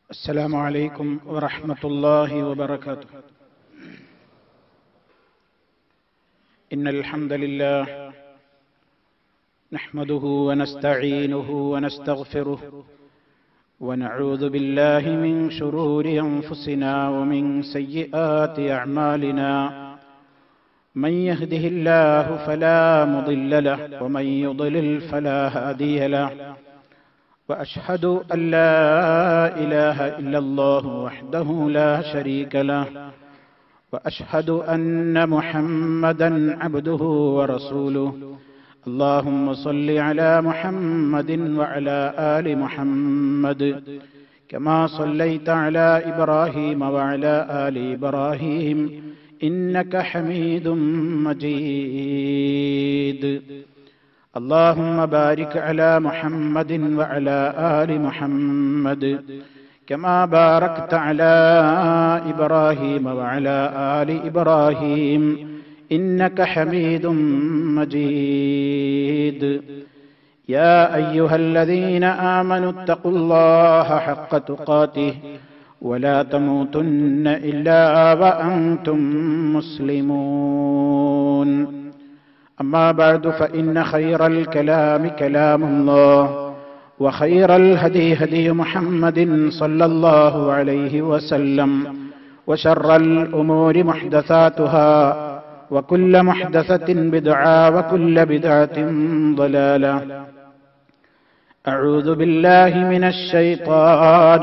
السلام عليكم ورحمة الله وبركاته إن الحمد لله نحمده ونستعينه ونستغفره ونعوذ بالله من شرور أنفسنا ومن سيئات أعمالنا من يهده الله فلا مضل له ومن يضلل فلا هادي له واشهد ان لا اله الا الله وحده لا شريك له واشهد ان محمدا عبده ورسوله اللهم صل على محمد وعلى ال محمد كما صليت على ابراهيم وعلى ال ابراهيم انك حميد مجيد اللهم بارك على محمد وعلى آل محمد كما باركت على إبراهيم وعلى آل إبراهيم إنك حميد مجيد يا أيها الذين آمنوا اتقوا الله حق تقاته ولا تموتن إلا وأنتم مسلمون أما بعد فإن خير الكلام كلام الله وخير الهدي هدي محمد صلى الله عليه وسلم وشر الأمور محدثاتها وكل محدثة بدعة وكل بدعة ضلالة أعوذ بالله من الشيطان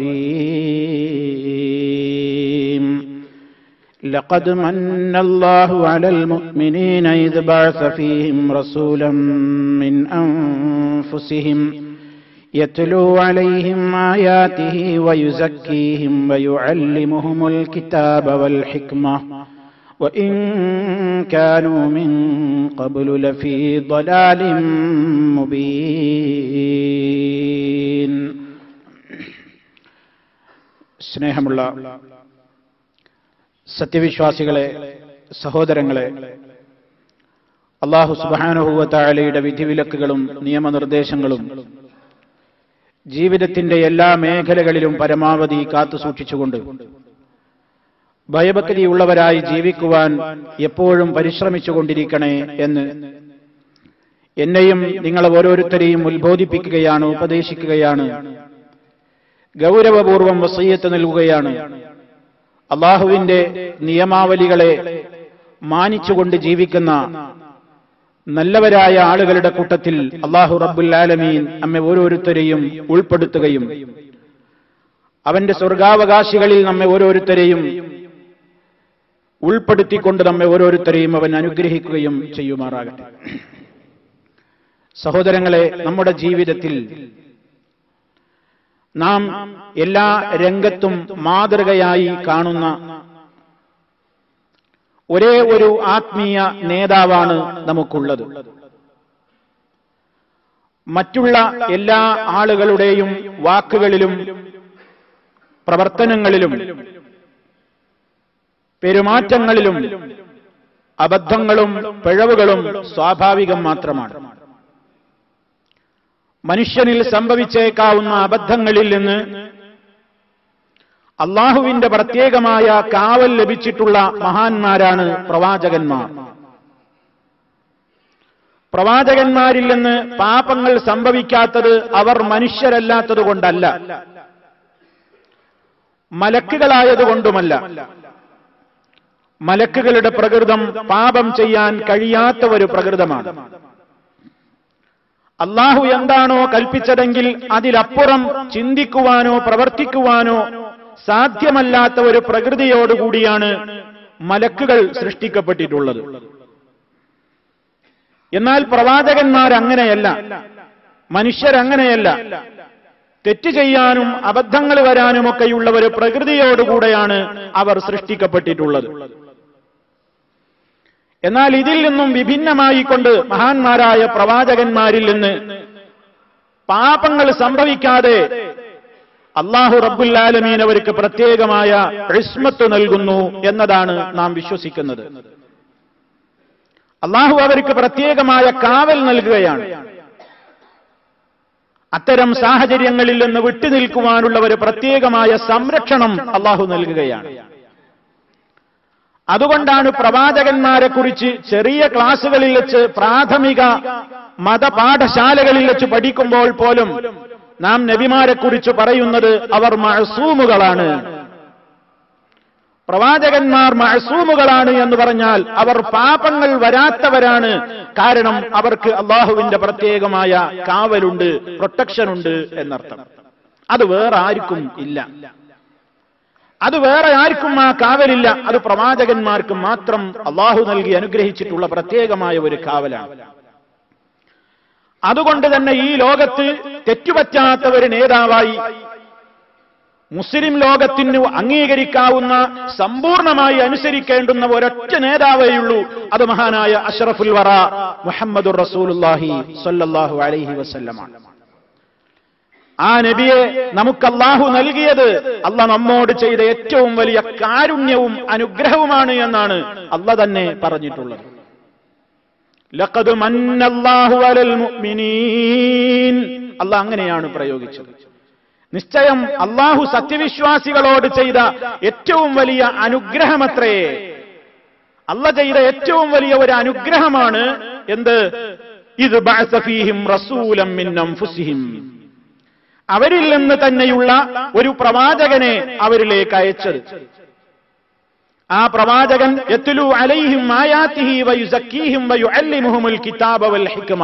الرجيم لقد من الله على المؤمنين إذ بعث فيهم رسولا من أنفسهم يتلو عليهم آياته ويزكيهم ويعلمهم الكتاب والحكمة وإن كانوا من قبل لفي ضلال مبين സ്നേഹമുള്ള സത്യവിശ്വാസികളെ സഹോദരങ്ങളെ അള്ളാഹു സുബാനുഭൂവത്തായാലയുടെ വിധിവിലക്കുകളും നിയമനിർദ്ദേശങ്ങളും ജീവിതത്തിന്റെ എല്ലാ മേഖലകളിലും പരമാവധി കാത്തു സൂക്ഷിച്ചുകൊണ്ട് ഭയഭക്തിയുള്ളവരായി ജീവിക്കുവാൻ എപ്പോഴും പരിശ്രമിച്ചുകൊണ്ടിരിക്കണേ എന്ന് എന്നെയും നിങ്ങളെ ഓരോരുത്തരെയും ഉത്ബോധിപ്പിക്കുകയാണ് ഉപദേശിക്കുകയാണ് ഗൗരവപൂർവം വസീയത്ത് നൽകുകയാണ് അള്ളാഹുവിന്റെ നിയമാവലികളെ മാനിച്ചുകൊണ്ട് ജീവിക്കുന്ന നല്ലവരായ ആളുകളുടെ കൂട്ടത്തിൽ അള്ളാഹു റബ്ബുൽ ആലമീൻ നമ്മെ ഓരോരുത്തരെയും ഉൾപ്പെടുത്തുകയും അവന്റെ സ്വർഗാവകാശികളിൽ നമ്മെ ഓരോരുത്തരെയും ഉൾപ്പെടുത്തിക്കൊണ്ട് നമ്മെ ഓരോരുത്തരെയും അവൻ അനുഗ്രഹിക്കുകയും ചെയ്യുമാറാകട്ടെ സഹോദരങ്ങളെ നമ്മുടെ ജീവിതത്തിൽ നാം എല്ലാ രംഗത്തും മാതൃകയായി കാണുന്ന ഒരേ ഒരു ആത്മീയ നേതാവാണ് നമുക്കുള്ളത് മറ്റുള്ള എല്ലാ ആളുകളുടെയും വാക്കുകളിലും പ്രവർത്തനങ്ങളിലും പെരുമാറ്റങ്ങളിലും അബദ്ധങ്ങളും പിഴവുകളും സ്വാഭാവികം മാത്രമാണ് മനുഷ്യനിൽ സംഭവിച്ചേക്കാവുന്ന അബദ്ധങ്ങളിൽ നിന്ന് അള്ളാഹുവിന്റെ പ്രത്യേകമായ കാവൽ ലഭിച്ചിട്ടുള്ള മഹാന്മാരാണ് പ്രവാചകന്മാർ പ്രവാചകന്മാരിൽ നിന്ന് പാപങ്ങൾ സംഭവിക്കാത്തത് അവർ മനുഷ്യരല്ലാത്തത് കൊണ്ടല്ല മലക്കുകളായതുകൊണ്ടുമല്ല മലക്കുകളുടെ പ്രകൃതം പാപം ചെയ്യാൻ കഴിയാത്ത ഒരു പ്രകൃതമാണ് അള്ളാഹു എന്താണോ കൽപ്പിച്ചതെങ്കിൽ അതിലപ്പുറം ചിന്തിക്കുവാനോ പ്രവർത്തിക്കുവാനോ സാധ്യമല്ലാത്ത ഒരു പ്രകൃതിയോടുകൂടിയാണ് മലക്കുകൾ സൃഷ്ടിക്കപ്പെട്ടിട്ടുള്ളത് എന്നാൽ പ്രവാചകന്മാർ അങ്ങനെയല്ല മനുഷ്യരങ്ങനെയല്ല തെറ്റ് ചെയ്യാനും അബദ്ധങ്ങൾ വരാനുമൊക്കെയുള്ള ഒരു പ്രകൃതിയോടുകൂടെയാണ് അവർ സൃഷ്ടിക്കപ്പെട്ടിട്ടുള്ളത് എന്നാൽ ഇതിൽ നിന്നും വിഭിന്നമായിക്കൊണ്ട് മഹാന്മാരായ പ്രവാചകന്മാരിൽ നിന്ന് പാപങ്ങൾ സംഭവിക്കാതെ അള്ളാഹു റബ്ബുല്ലാലമീൻ അവർക്ക് പ്രത്യേകമായ റിസ്മത്ത് നൽകുന്നു എന്നതാണ് നാം വിശ്വസിക്കുന്നത് അള്ളാഹു അവർക്ക് പ്രത്യേകമായ കാവൽ നൽകുകയാണ് അത്തരം സാഹചര്യങ്ങളിൽ നിന്ന് വിട്ടുനിൽക്കുവാനുള്ള ഒരു പ്രത്യേകമായ സംരക്ഷണം അള്ളാഹു നൽകുകയാണ് അതുകൊണ്ടാണ് പ്രവാചകന്മാരെ കുറിച്ച് ചെറിയ ക്ലാസുകളിൽ വെച്ച് പ്രാഥമിക മതപാഠശാലകളിൽ വെച്ച് പഠിക്കുമ്പോൾ പോലും നാം നബിമാരെ കുറിച്ച് പറയുന്നത് അവർ മഴസൂമുകളാണ് പ്രവാചകന്മാർ മഴസൂമുകളാണ് എന്ന് പറഞ്ഞാൽ അവർ പാപങ്ങൾ വരാത്തവരാണ് കാരണം അവർക്ക് അള്ളാഹുവിന്റെ പ്രത്യേകമായ കാവലുണ്ട് പ്രൊട്ടക്ഷൻ ഉണ്ട് എന്നർത്ഥം അത് വേറെ ആർക്കും ഇല്ല അത് വേറെ ആർക്കും ആ കാവലില്ല അത് പ്രവാചകന്മാർക്ക് മാത്രം അള്ളാഹു നൽകി അനുഗ്രഹിച്ചിട്ടുള്ള പ്രത്യേകമായ ഒരു കാവലാണ് അതുകൊണ്ട് തന്നെ ഈ ലോകത്ത് തെറ്റുപറ്റാത്ത ഒരു നേതാവായി മുസ്ലിം ലോകത്തിന് അംഗീകരിക്കാവുന്ന സമ്പൂർണമായി അനുസരിക്കേണ്ടുന്ന ഒരൊറ്റ നേതാവേയുള്ളൂ അത് മഹാനായ അഷ്റഫുൽ വറ മുഹമ്മദുർ റസൂലുല്ലാഹി സ്വല്ലല്ലാഹു അലൈഹി വസല്ലമാണ് ആ നബിയെ നമുക്ക് അള്ളാഹു നൽകിയത് അല്ല നമ്മോട് ചെയ്ത ഏറ്റവും വലിയ കാരുണ്യവും അനുഗ്രഹവുമാണ് എന്നാണ് അല്ല തന്നെ പറഞ്ഞിട്ടുള്ളത് ലഖദ് മന്നല്ലാഹു അലൽ മുഅ്മിനീൻ അല്ല അങ്ങനെയാണ് പ്രയോഗിച്ചത് നിശ്ചയം അള്ളാഹു സത്യവിശ്വാസികളോട് ചെയ്ത ഏറ്റവും വലിയ അനുഗ്രഹമത്രേ അല്ല ചെയ്ത ഏറ്റവും വലിയ ഒരു അനുഗ്രഹമാണ് എന്ത് ഇത് ബഅസഫീഹിം റസൂലം മിൻ അൻഫുസിഹിം അവരിൽ നിന്ന് തന്നെയുള്ള ഒരു പ്രവാചകനെ അവരിലേക്ക് അയച്ചത് ആ പ്രവാചകൻ യത്ലു അലൈഹിം ആയാത്തിഹി വയുസക്കീഹിം വയുഅല്ലിമുഹുമുൽ കിതാബ വൽ ഹിക്മ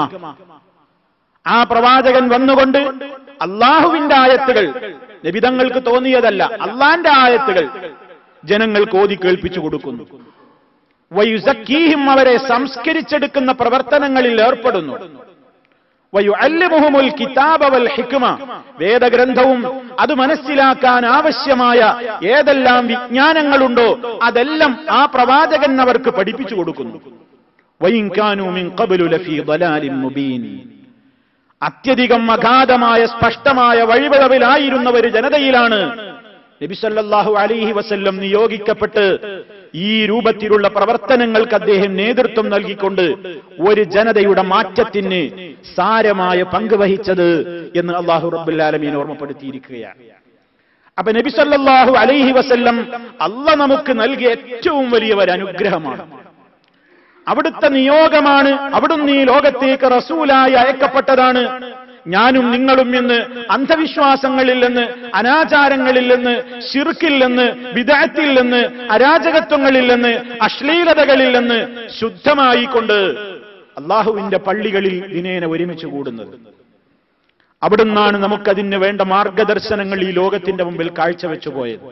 ആ പ്രവാചകൻ വന്നുകൊണ്ട് അള്ളാഹുവിന്റെ ആയത്തുകൾ നിബിതങ്ങൾക്ക് തോന്നിയതല്ല അള്ളാന്റെ ആയത്തുകൾ ജനങ്ങൾക്ക് ഓതി കേൾപ്പിച്ചു കൊടുക്കുന്നു വയുസക്കീഹിം അവരെ സംസ്കരിച്ചെടുക്കുന്ന പ്രവർത്തനങ്ങളിൽ ഏർപ്പെടുന്നു വയുഅല്ലിമുഹുമുൽ കിതാബ വൽ ഹിക്മ വേദഗ്രന്ഥവും അത് മനസ്സിലാക്കാൻ ആവശ്യമായ ഏതെല്ലാം വിജ്ഞാനങ്ങളുണ്ടോ അതെല്ലാം ആ പ്രവാചകൻ അവർക്ക് പഠിപ്പിച്ചു കൊടുക്കുന്നു വൈൻകാനു മിൻ ഖബ്ലു ലഫീ ളലാലിൻ മുബീൻ അത്യധികം അഗാധമായ സ്പഷ്ടമായ വഴിപിഴവിലായിരുന്ന ഒരു ജനതയിലാണ് നബിസല്ലാഹു അലൈഹി വസല്ലം നിയോഗിക്കപ്പെട്ട് ഈ രൂപത്തിലുള്ള പ്രവർത്തനങ്ങൾക്ക് അദ്ദേഹം നേതൃത്വം നൽകിക്കൊണ്ട് ഒരു ജനതയുടെ മാറ്റത്തിന് സാരമായ പങ്ക് വഹിച്ചത് എന്ന് അള്ളാഹു റബ്ബുല്ലാലമീൻ ഓർമ്മപ്പെടുത്തിയിരിക്കുകയാണ് അപ്പൊ നബിസല്ലാഹു അലൈഹി വസല്ലം അല്ല നമുക്ക് നൽകിയ ഏറ്റവും വലിയ ഒരു അനുഗ്രഹമാണ് അവിടുത്തെ നിയോഗമാണ് അവിടുന്ന് ഈ ലോകത്തേക്ക് റസൂലായി അയക്കപ്പെട്ടതാണ് ഞാനും നിങ്ങളും എന്ന് അന്ധവിശ്വാസങ്ങളിൽ നിന്ന് അനാചാരങ്ങളിൽ നിന്ന് ഷിർക്കിൽ നിന്ന് വിദഗ്ധത്തിൽ നിന്ന് അരാജകത്വങ്ങളിൽ നിന്ന് അശ്ലീലതകളിൽ നിന്ന് ശുദ്ധമായിക്കൊണ്ട് അള്ളാഹുവിന്റെ പള്ളികളിൽ ദിനേന ഒരുമിച്ച് കൂടുന്നത് അവിടുന്നാണ് നമുക്കതിന് വേണ്ട മാർഗദർശനങ്ങൾ ഈ ലോകത്തിന്റെ മുമ്പിൽ കാഴ്ചവെച്ചു പോയത്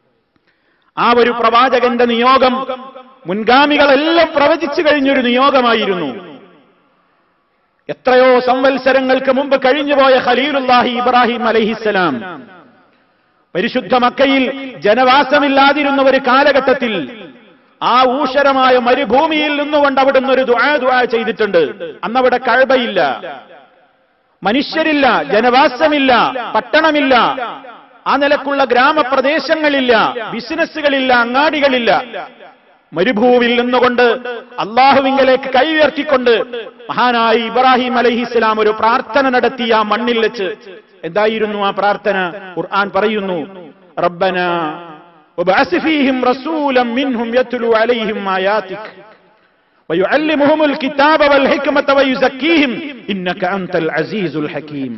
ആ ഒരു പ്രവാചകന്റെ നിയോഗം മുൻഗാമികളെല്ലാം പ്രവചിച്ചു കഴിഞ്ഞൊരു നിയോഗമായിരുന്നു എത്രയോ സംവത്സരങ്ങൾക്ക് മുമ്പ് കഴിഞ്ഞുപോയ ഖലീലുല്ലാഹി ഇബ്രാഹിം അലഹിസ്സലാം പരിശുദ്ധ മക്കയിൽ ജനവാസമില്ലാതിരുന്ന ഒരു കാലഘട്ടത്തിൽ ആ ഊഷരമായ മരുഭൂമിയിൽ നിന്നുകൊണ്ട് അവിടുന്ന് ഒരു ദുആ ദുആ ചെയ്തിട്ടുണ്ട് അന്നവിടെ കഴബയില്ല മനുഷ്യരില്ല ജനവാസമില്ല പട്ടണമില്ല ആ നിലക്കുള്ള ഗ്രാമപ്രദേശങ്ങളില്ല ബിസിനസ്സുകളില്ല അങ്ങാടികളില്ല മരുഭൂമിയിൽ നിന്നുകൊണ്ട് അള്ളാഹുവിങ്കലേക്ക് കൈ ഉയർത്തിക്കൊണ്ട് മഹാനായ ഇബ്രാഹിം അലഹിസ്ലാം ഒരു പ്രാർത്ഥന നടത്തി ആ മണ്ണിൽ വെച്ച് എന്തായിരുന്നു ആ പ്രാർത്ഥന ഖുർആൻ പറയുന്നു റബ്ബന وبعث فيهم رسولا منهم يتلو عليهم آياتك ويعلمهم الكتاب والحكمة ويزكيهم إنك أنت العزيز الحكيم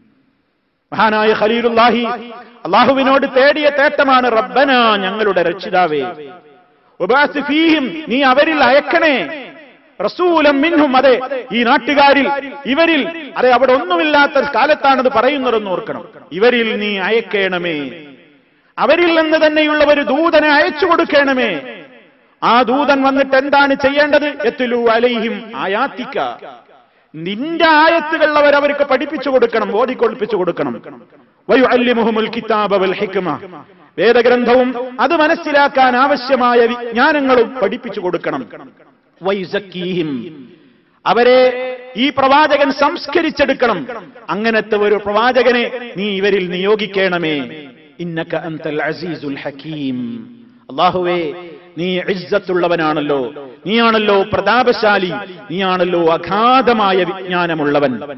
മഹാനായ ഖലീലുല്ലാഹി അള്ളാഹുവിനോട് തേടിയ തേട്ടമാണ് റബ്ബന ഞങ്ങളുടെ രക്ഷിതാവേ വബഅസ് ഫീഹിം നീ അവരിൽ അയക്കണേ റസൂലം മിൻഹും അതെ ഈ നാട്ടുകാരിൽ ഇവരിൽ അതെ അവിടെ ഒന്നുമില്ലാത്ത കാലത്താണത് പറയുന്നതെന്ന് ഓർക്കണം ഇവരിൽ നീ അയക്കേണമേ അവരിൽ നിന്ന് തന്നെയുള്ള ഒരു ദൂതനെ അയച്ചു കൊടുക്കണമേ ആ ദൂതൻ വന്നിട്ട് എന്താണ് ചെയ്യേണ്ടത് എത്തുലു അലൈഹിം ആയാത്തിക്ക നിന്റെ ആയത്തുകൾ അവർ അവർക്ക് പഠിപ്പിച്ചു കൊടുക്കണം ഓതിക്കൊളിപ്പിച്ചു കൊടുക്കണം വയുഅല്ലിമുഹുമുൽ കിതാബ വൽ ഹിക്മ വേദഗ്രന്ഥവും അത് മനസ്സിലാക്കാൻ ആവശ്യമായ വിജ്ഞാനങ്ങളും പഠിപ്പിച്ചു കൊടുക്കണം വൈസക്കീഹിം അവരെ ഈ പ്രവാചകൻ സംസ്കരിച്ചെടുക്കണം അങ്ങനത്തെ ഒരു പ്രവാചകനെ നീ ഇവരിൽ നിയോഗിക്കണമേ ഇന്നക അന്തൽ അസീസുൽ ഹക്കീം അള്ളാഹുവേ നീ ഇസ്സത്തുള്ളവനാണല്ലോ നീയാണല്ലോ പ്രതാപശാലി നീയാണല്ലോ അഗാധമായ വിജ്ഞാനമുള്ളവൻ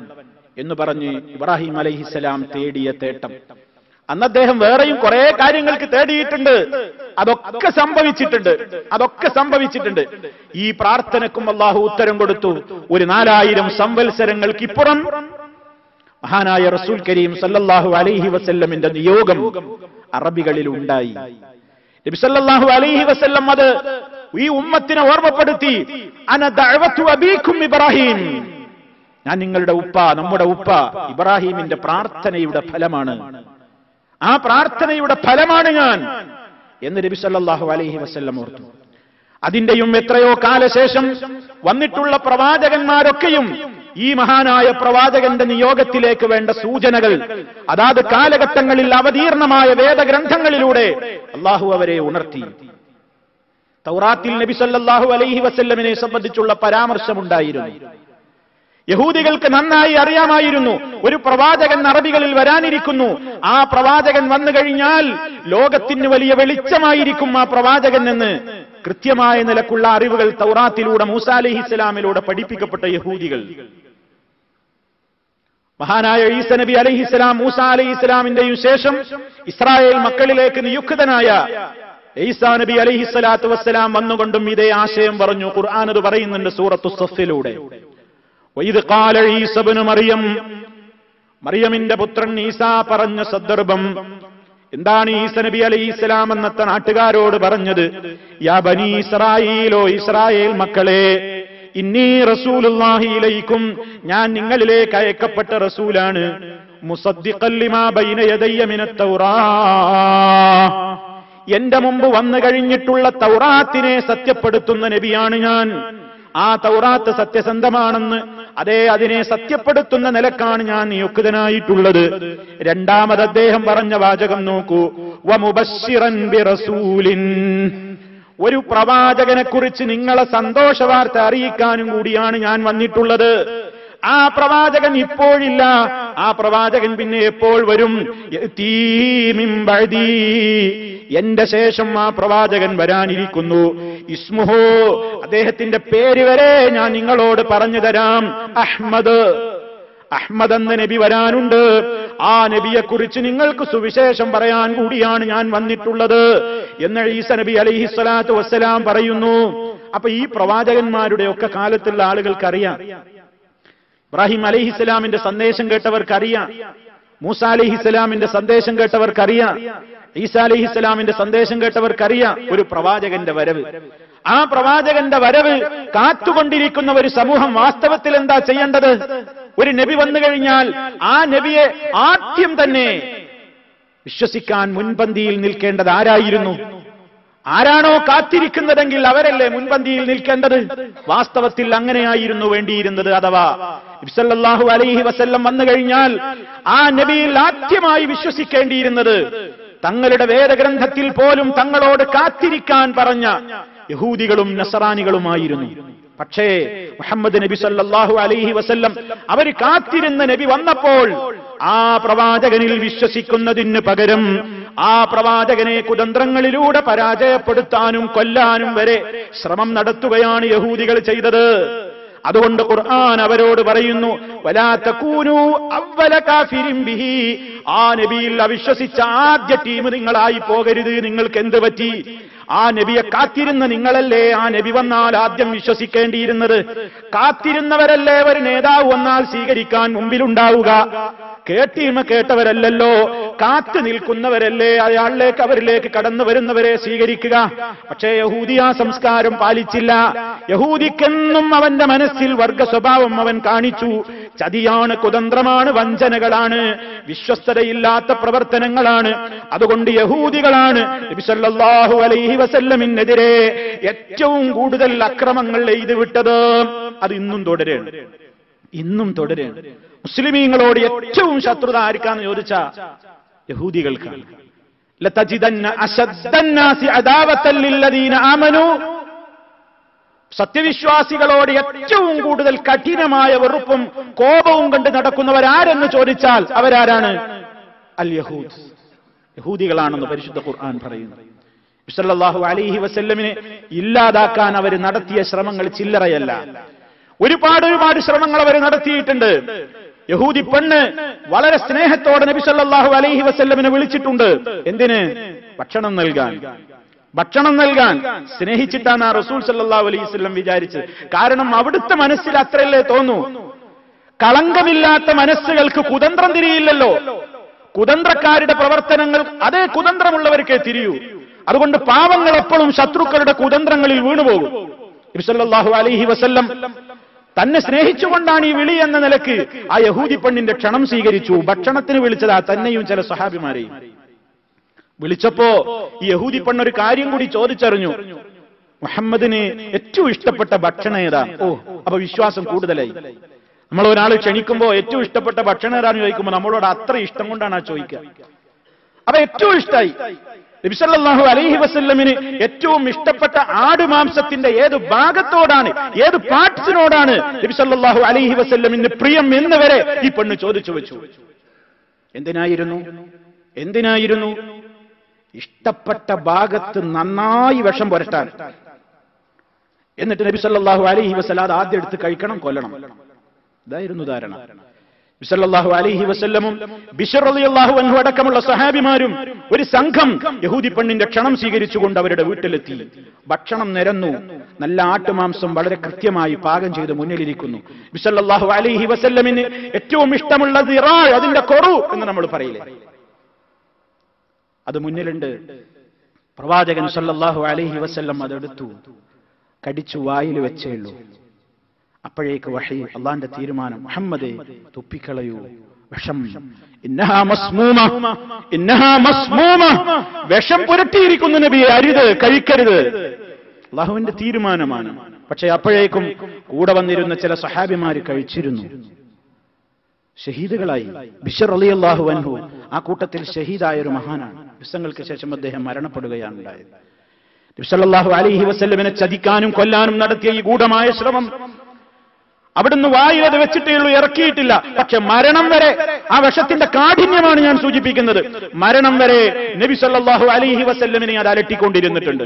എന്ന് പറഞ്ഞ് ഇബ്രാഹിം അലൈഹിസ്സലാം തേടിയ തേട്ടം അന്ന് അദ്ദേഹം വേറെയും കുറെ കാര്യങ്ങൾക്ക് തേടിയിട്ടുണ്ട് അതൊക്കെ സംഭവിച്ചിട്ടുണ്ട് അതൊക്കെ സംഭവിച്ചിട്ടുണ്ട് ഈ പ്രാർത്ഥനക്കും അള്ളാഹു ഉത്തരം കൊടുത്തു ഒരു നാലായിരം സംവത്സരങ്ങൾക്കിപ്പുറം മഹാനായ റസൂൽ കരീം സല്ലല്ലാഹു അലൈഹി വസല്ലമിന്റെ നിയോഗം അറബികളിൽ ഉണ്ടായി നബി സല്ലല്ലാഹു അലൈഹി വസല്ലം അത് ഈ ഉമ്മത്തിനെ ഓർമ്മപ്പെടുത്തി അന ദഅവത്തു അബീക്കും ഇബ്രാഹിം ഞാൻ നിങ്ങളുടെ ഉപ്പ നമ്മുടെ ഉപ്പ ഇബ്രാഹിമിന്റെ പ്രാർത്ഥനയുടെ ഫലമാണ് ആ പ്രാർത്ഥനയുടെ ഫലമാണ് ഞാൻ എന്ന് നബി സല്ലല്ലാഹു അലൈഹി വസല്ലം ഓർത്തു അതിന്റെയും എത്രയോ കാലശേഷം വന്നിട്ടുള്ള പ്രവാചകന്മാരൊക്കെയും ഈ മഹാനായ പ്രവാചകന്റെ നിയോഗത്തിലേക്ക് വേണ്ട സൂചനകൾ അതാത് കാലഘട്ടങ്ങളിൽ അവതീർണമായ വേദഗ്രന്ഥങ്ങളിലൂടെ അള്ളാഹു അവരെ ഉണർത്തി തൗറാത്തിൽ നബി സല്ലല്ലാഹു അലൈഹി വസല്ലമിനെ സംബന്ധിച്ചുള്ള പരാമർശമുണ്ടായിരുന്നു യഹൂദികൾക്ക് നന്നായി അറിയാമായിരുന്നു ഒരു പ്രവാചകൻ അറബികളിൽ വരാനിരിക്കുന്നു ആ പ്രവാചകൻ വന്നു കഴിഞ്ഞാൽ ലോകത്തിന് വലിയ വെളിച്ചമായിരിക്കും ആ പ്രവാചകൻ എന്ന് കൃത്യമായ നിലക്കുള്ള അറിവുകൾ തൗറാത്തിലൂടെ മൂസ അലഹി ഇസ്ലാമിലൂടെ പഠിപ്പിക്കപ്പെട്ട യഹൂദികൾ മഹാനായ ഈസ നബി അലഹിസ്ലാം മൂസ അലഹി ഇസ്ലാമിന്റെയും ശേഷം ഇസ്രായേൽ മക്കളിലേക്ക് നിയുക്തനായ ഈസാ നബി അലഹിസ്വലാത്തു വസ്സലാം വന്നുകൊണ്ടും ഇതേ ആശയം പറഞ്ഞു ഖുർആൻ അത് പറയുന്നുണ്ട് സൂറത്തു സഫിലൂടെ വൈദ് കാല ഈസബിന് മറിയം മറിയമിന്റെ പുത്രൻ ഈസ പറഞ്ഞ സന്ദർഭം എന്താണ് ഈസ നബി അലൈഹി ഇസ്ലാം എന്നത്തെ നാട്ടുകാരോട് പറഞ്ഞത് യാ ബനി ഇസ്രായേലോ ഇസ്രായേൽ മക്കളെ ഇന്നീ റസൂലുള്ളാഹിയിലേക്കും ഞാൻ നിങ്ങളിലേക്ക് അയക്കപ്പെട്ട റസൂലാണ് മുസദ്ദിഖല്ലിമാ ബൈന യദയ്യ മിനത്ത് തൗറാ എന്റെ മുമ്പ് വന്നു കഴിഞ്ഞിട്ടുള്ള തൗറാത്തിനെ സത്യപ്പെടുത്തുന്ന നബിയാണ് ഞാൻ ആ തൗറാത്ത് സത്യസന്ധമാണെന്ന് അതേ അതിനെ സത്യപ്പെടുത്തുന്ന നിലക്കാണ് ഞാൻ നിയുക്തനായിട്ടുള്ളത് രണ്ടാമത് അദ്ദേഹം പറഞ്ഞ വാചകം നോക്കൂ വമുബശ്ശിറൻ ബിറസൂലിൻ ഒരു പ്രവാചകനെ കുറിച്ച് നിങ്ങളെ സന്തോഷ വാർത്ത അറിയിക്കാനും കൂടിയാണ് ഞാൻ വന്നിട്ടുള്ളത് ആ പ്രവാചകൻ ഇപ്പോഴില്ല ആ പ്രവാചകൻ പിന്നെ എപ്പോൾ വരും യതീമിൻ ബഅദീ. എന്റെ ശേഷം ആ പ്രവാചകൻ വരാനിരിക്കുന്നു ഇസ്മുഹോ അദ്ദേഹത്തിന്റെ പേര് വരെ ഞാൻ നിങ്ങളോട് പറഞ്ഞു തരാം അഹ്മദ് അഹ്മദ് എന്ന നബി വരാനുണ്ട് ആ നബിയെ കുറിച്ച് നിങ്ങൾക്ക് സുവിശേഷം പറയാൻ കൂടിയാണ് ഞാൻ വന്നിട്ടുള്ളത് എന്ന് ഈസ നബി അലൈഹി സ്വലാത്തു വസ്സലാം പറയുന്നു അപ്പൊ ഈ പ്രവാചകന്മാരുടെ ഒക്കെ കാലത്തുള്ള ആളുകൾക്കറിയാം ഇബ്രാഹിം അലഹിസ്സലാമിന്റെ സന്ദേശം കേട്ടവർക്കറിയാം മൂസ അലഹിസ്സലാമിന്റെ സന്ദേശം കേട്ടവർക്കറിയാം ഈസ അലഹിസ്സലാമിന്റെ സന്ദേശം കേട്ടവർക്കറിയാം ഒരു പ്രവാചകന്റെ വരവ് ആ പ്രവാചകന്റെ വരവ് കാത്തുകൊണ്ടിരിക്കുന്ന ഒരു സമൂഹം വാസ്തവത്തിൽ എന്താ ചെയ്യേണ്ടത് ഒരു നബി വന്നു കഴിഞ്ഞാൽ ആ നബിയെ ആദ്യം തന്നെ വിശ്വസിക്കാൻ മുൻപന്തിയിൽ നിൽക്കേണ്ടത് ആരായിരുന്നു ആരാണോ കാത്തിരിക്കുന്നതെങ്കിൽ അവരല്ലേ മുൻപന്തിയിൽ നിൽക്കേണ്ടത് വാസ്തവത്തിൽ അങ്ങനെയായിരുന്നു വേണ്ടിയിരുന്നത് അഥവാ ഇബ്സല്ലാഹു അലൈഹി വസല്ലം വന്നു കഴിഞ്ഞാൽ ആ നബിയിൽ ആദ്യമായി വിശ്വസിക്കേണ്ടിയിരുന്നത് തങ്ങളുടെ വേദഗ്രന്ഥത്തിൽ പോലും തങ്ങളോട് കാത്തിരിക്കാൻ പറഞ്ഞ യഹൂദികളും നസറാനികളുമായിരുന്നു പക്ഷേ മുഹമ്മദ് നബി സല്ലല്ലാഹു അലൈഹി വസല്ലം അവർ കാത്തിരുന്ന നബി വന്നപ്പോൾ ആ പ്രവാചകനിൽ വിശ്വസിക്കുന്നതിന് പകരം ആ പ്രവാചകനെ കുതന്ത്രങ്ങളിലൂടെ പരാജയപ്പെടുത്താനും കൊല്ലാനും വരെ ശ്രമം നടത്തുകയാണ് യഹൂദികൾ ചെയ്തത് അതുകൊണ്ട് ഖുർആൻ അവരോട് പറയുന്നു വലാ തകൂനു അവ്വല കാഫിരിൻ ബിഹി ആ നബിയിൽ അവിശ്വസിച്ച ആദ്യ ടീം നിങ്ങളായി പോകരുത് നിങ്ങൾക്ക് എന്ത് പറ്റി ആ നബിയെ കാത്തിരുന്ന നിങ്ങളല്ലേ ആ നബി വന്നാൽ ആദ്യം വിശ്വസിക്കേണ്ടിയിരുന്നത് കാത്തിരുന്നവരല്ലേ ഒരു നേതാവ് വന്നാൽ സ്വീകരിക്കാൻ മുമ്പിലുണ്ടാവുക കേട്ടീമ കേട്ടവരല്ലല്ലോ കാത്തു നിൽക്കുന്നവരല്ലേ അയാളിലേക്ക് അവരിലേക്ക് കടന്നു വരുന്നവരെ സ്വീകരിക്കുക പക്ഷേ യഹൂദിയ സംസ്കാരം പാലിച്ചില്ല യഹൂദിക്കെന്നും അവന്റെ മനസ്സിൽ വർഗ സ്വഭാവം അവൻ കാണിച്ചു ചതിയാണ് കുതന്ത്രമാണ് വഞ്ചനകളാണ് വിശ്വസ്തതയില്ലാത്ത പ്രവർത്തനങ്ങളാണ് അതുകൊണ്ട് യഹൂദികളാണ് നബി സല്ലല്ലാഹു അലൈഹി വസല്ലമിനെതിരെ ഏറ്റവും കൂടുതൽ അക്രമങ്ങൾ എഴുതി വിട്ടത് അത് ഇന്നും തുടരുകയാണ് ഇന്നും തുടരുകയാണ് മുസ്ലിമീങ്ങളോട് ഏറ്റവും ശത്രുത ആർക്കാന്ന് ചോദിച്ച യഹൂദികൾക്കാണ് ലതജിദന്ന അശദ്ദന്നാസി അദാവത്തൻ ലില്ലദീന ആമനു സത്യവിശ്വാസികളോട് ഏറ്റവും കൂടുതൽ കഠിനമായ വെറുപ്പും കോപവും കണ്ട് നടക്കുന്നവരാരെന്ന് ചോദിച്ചാൽ അവരാരാണ് അൽ യഹൂദ് യഹൂദികളാണെന്ന് പരിശുദ്ധ ഖുർആൻ പറയുന്നു വിസല്ലാഹു അലിഹി വസല്ലമിനെ ഇല്ലാതാക്കാൻ അവർ നടത്തിയ ശ്രമങ്ങൾ ചില്ലറയല്ല ഒരുപാട് ഒരുപാട് ശ്രമങ്ങൾ അവർ നടത്തിയിട്ടുണ്ട് യഹൂദി പെണ്ണ് വളരെ സ്നേഹത്തോടെ നബി സല്ലല്ലാഹു അലൈഹി വസല്ലമിനെ വിളിച്ചിട്ടുണ്ട് എന്തിന് ഭക്ഷണം നൽകാൻ ഭക്ഷണം നൽകാൻ സ്നേഹിച്ചിട്ടാണ് ആ റസൂൽ സല്ലല്ലാഹു അലൈഹി വസല്ലം വിചാരിച്ചത് കാരണം അവിടുത്തെ മനസ്സിൽ അത്രയല്ലേ തോന്നൂ കളങ്കമില്ലാത്ത മനസ്സുകൾക്ക് കുതന്ത്രം തിരിയില്ലല്ലോ കുതന്ത്രക്കാരുടെ പ്രവർത്തനങ്ങൾ അതേ കുതന്ത്രമുള്ളവർക്കേ തിരിയൂ അതുകൊണ്ട് പാവങ്ങൾ എപ്പോഴും ശത്രുക്കളുടെ കുതന്ത്രങ്ങളിൽ വീണുപോകും നബിസല്ലാഹു അലൈഹി വസല്ലം തന്നെ സ്നേഹിച്ചുകൊണ്ടാണ് ഈ വിളി എന്ന നിലക്ക് ആ യഹൂദി പെണ്ണിന്റെ ക്ഷണം സ്വീകരിച്ചു ഭക്ഷണത്തിന് വിളിച്ചതാ തന്നെയും ചില സഹാബിമാരെയും വിളിച്ചപ്പോ ഈ യഹൂദി പെണ്ണൊരു കാര്യം കൂടി ചോദിച്ചറിഞ്ഞു മുഹമ്മദിന് ഏറ്റവും ഇഷ്ടപ്പെട്ട ഭക്ഷണം ഏതാ ഓ അപ്പൊ വിശ്വാസം കൂടുതലായി നമ്മൾ ഒരാൾ ക്ഷണിക്കുമ്പോ ഏറ്റവും ഇഷ്ടപ്പെട്ട ഭക്ഷണം ഏതാന്ന് ചോദിക്കുമ്പോൾ നമ്മളോട് അത്ര ഇഷ്ടം കൊണ്ടാണ് ആ ചോദിക്കുക അപ്പൊ ഏറ്റവും ഇഷ്ടമായി നബിസല്ലാഹു അലൈഹി വസല്ലമിന് ഏറ്റവും ഇഷ്ടപ്പെട്ട ആടുമാംസത്തിന്റെ ഏത് ഭാഗത്തോടാണ് ഏത് പാർട്സിനോടാണ് നബിസല്ലാഹു അലൈഹി വസല്ലമിന് പ്രിയം എന്ന് വരെ ഈ പെണ്ണ് ചോദിച്ചു വെച്ചു എന്തിനായിരുന്നു എന്തിനായിരുന്നു ഇഷ്ടപ്പെട്ട ഭാഗത്ത് നന്നായി വിഷം പുരട്ടാൻ എന്നിട്ട് നബി സല്ലല്ലാഹു അലൈഹി വസല്ലം അത് ആദ്യം എടുത്ത് കഴിക്കണം കൊല്ലണം ഇതായിരുന്നു ധാരണ ബിസല്ലാഹു അലൈഹി വസല്ലമും ബിഷർ റളിയല്ലാഹു അൻഹു അടക്കമുള്ള സഹാബിമാരും ഒരു സംഘം യഹൂദി പെണ്ണിന്റെ ക്ഷണം സ്വീകരിച്ചുകൊണ്ട് അവരുടെ വീട്ടിലെത്തി ഭക്ഷണം നിരന്നു നല്ല ആട്ടുമാംസം വളരെ കൃത്യമായി പാകം ചെയ്ത് മുന്നിലിരിക്കുന്നു ബിസല്ലാഹു അലൈഹി വസല്ലമിന് ഏറ്റവും ഇഷ്ടമുള്ളത് ഇറാൾ അതിന്റെ കൊറു എന്ന് നമ്മൾ പറയില്ലേ അത് മുന്നിലുണ്ട് പ്രവാചകൻ സല്ലല്ലാഹു അലൈഹി വസല്ലം അതെടുത്തു കടിച്ചു വായിൽ വെച്ചേ ഉള്ളൂ അപ്പോഴേക്ക് വഹി അള്ളാന്റെ തീരുമാനം മുഹമ്മദെ തുപ്പിക്കളയൂ വിഷം ഇന്നഹാ മസ്മൂമ ഇന്നഹാ മസ്മൂമ വിഷം പുരട്ടിയിരിക്കുന്നു നബിയെ അരുത് കഴിക്കരുത് അള്ളാഹുവിന്റെ തീരുമാനമാണ് പക്ഷെ അപ്പോഴേക്കും കൂടെ വന്നിരുന്ന ചില സഹാബിമാര് കഴിച്ചിരുന്നു ഷഹീദുകളായി ബിഷർ അലി അള്ളാഹു അൻഹു ആ കൂട്ടത്തിൽ ഷഹീദായ ഒരു മഹാനാണ് ദിവസങ്ങൾക്ക് ശേഷം അദ്ദേഹം മരണപ്പെടുകയാണ് ഉണ്ടായത് നബിസല്ലാഹു അലൈഹി വസല്ലമിനെ ചതിക്കാനും കൊല്ലാനും നടത്തിയ ഈ ഗൂഢമായ ശ്രമം അവിടുന്ന് വായിൽ അത് വെച്ചിട്ടേ ഉള്ളൂ ഇറക്കിയിട്ടില്ല പക്ഷെ മരണം വരെ ആ വിഷത്തിന്റെ കാഠിന്യമാണ് ഞാൻ സൂചിപ്പിക്കുന്നത് മരണം വരെ നബി സല്ലല്ലാഹു അലൈഹി വസല്ലമിനെ അത് അലട്ടിക്കൊണ്ടിരുന്നിട്ടുണ്ട്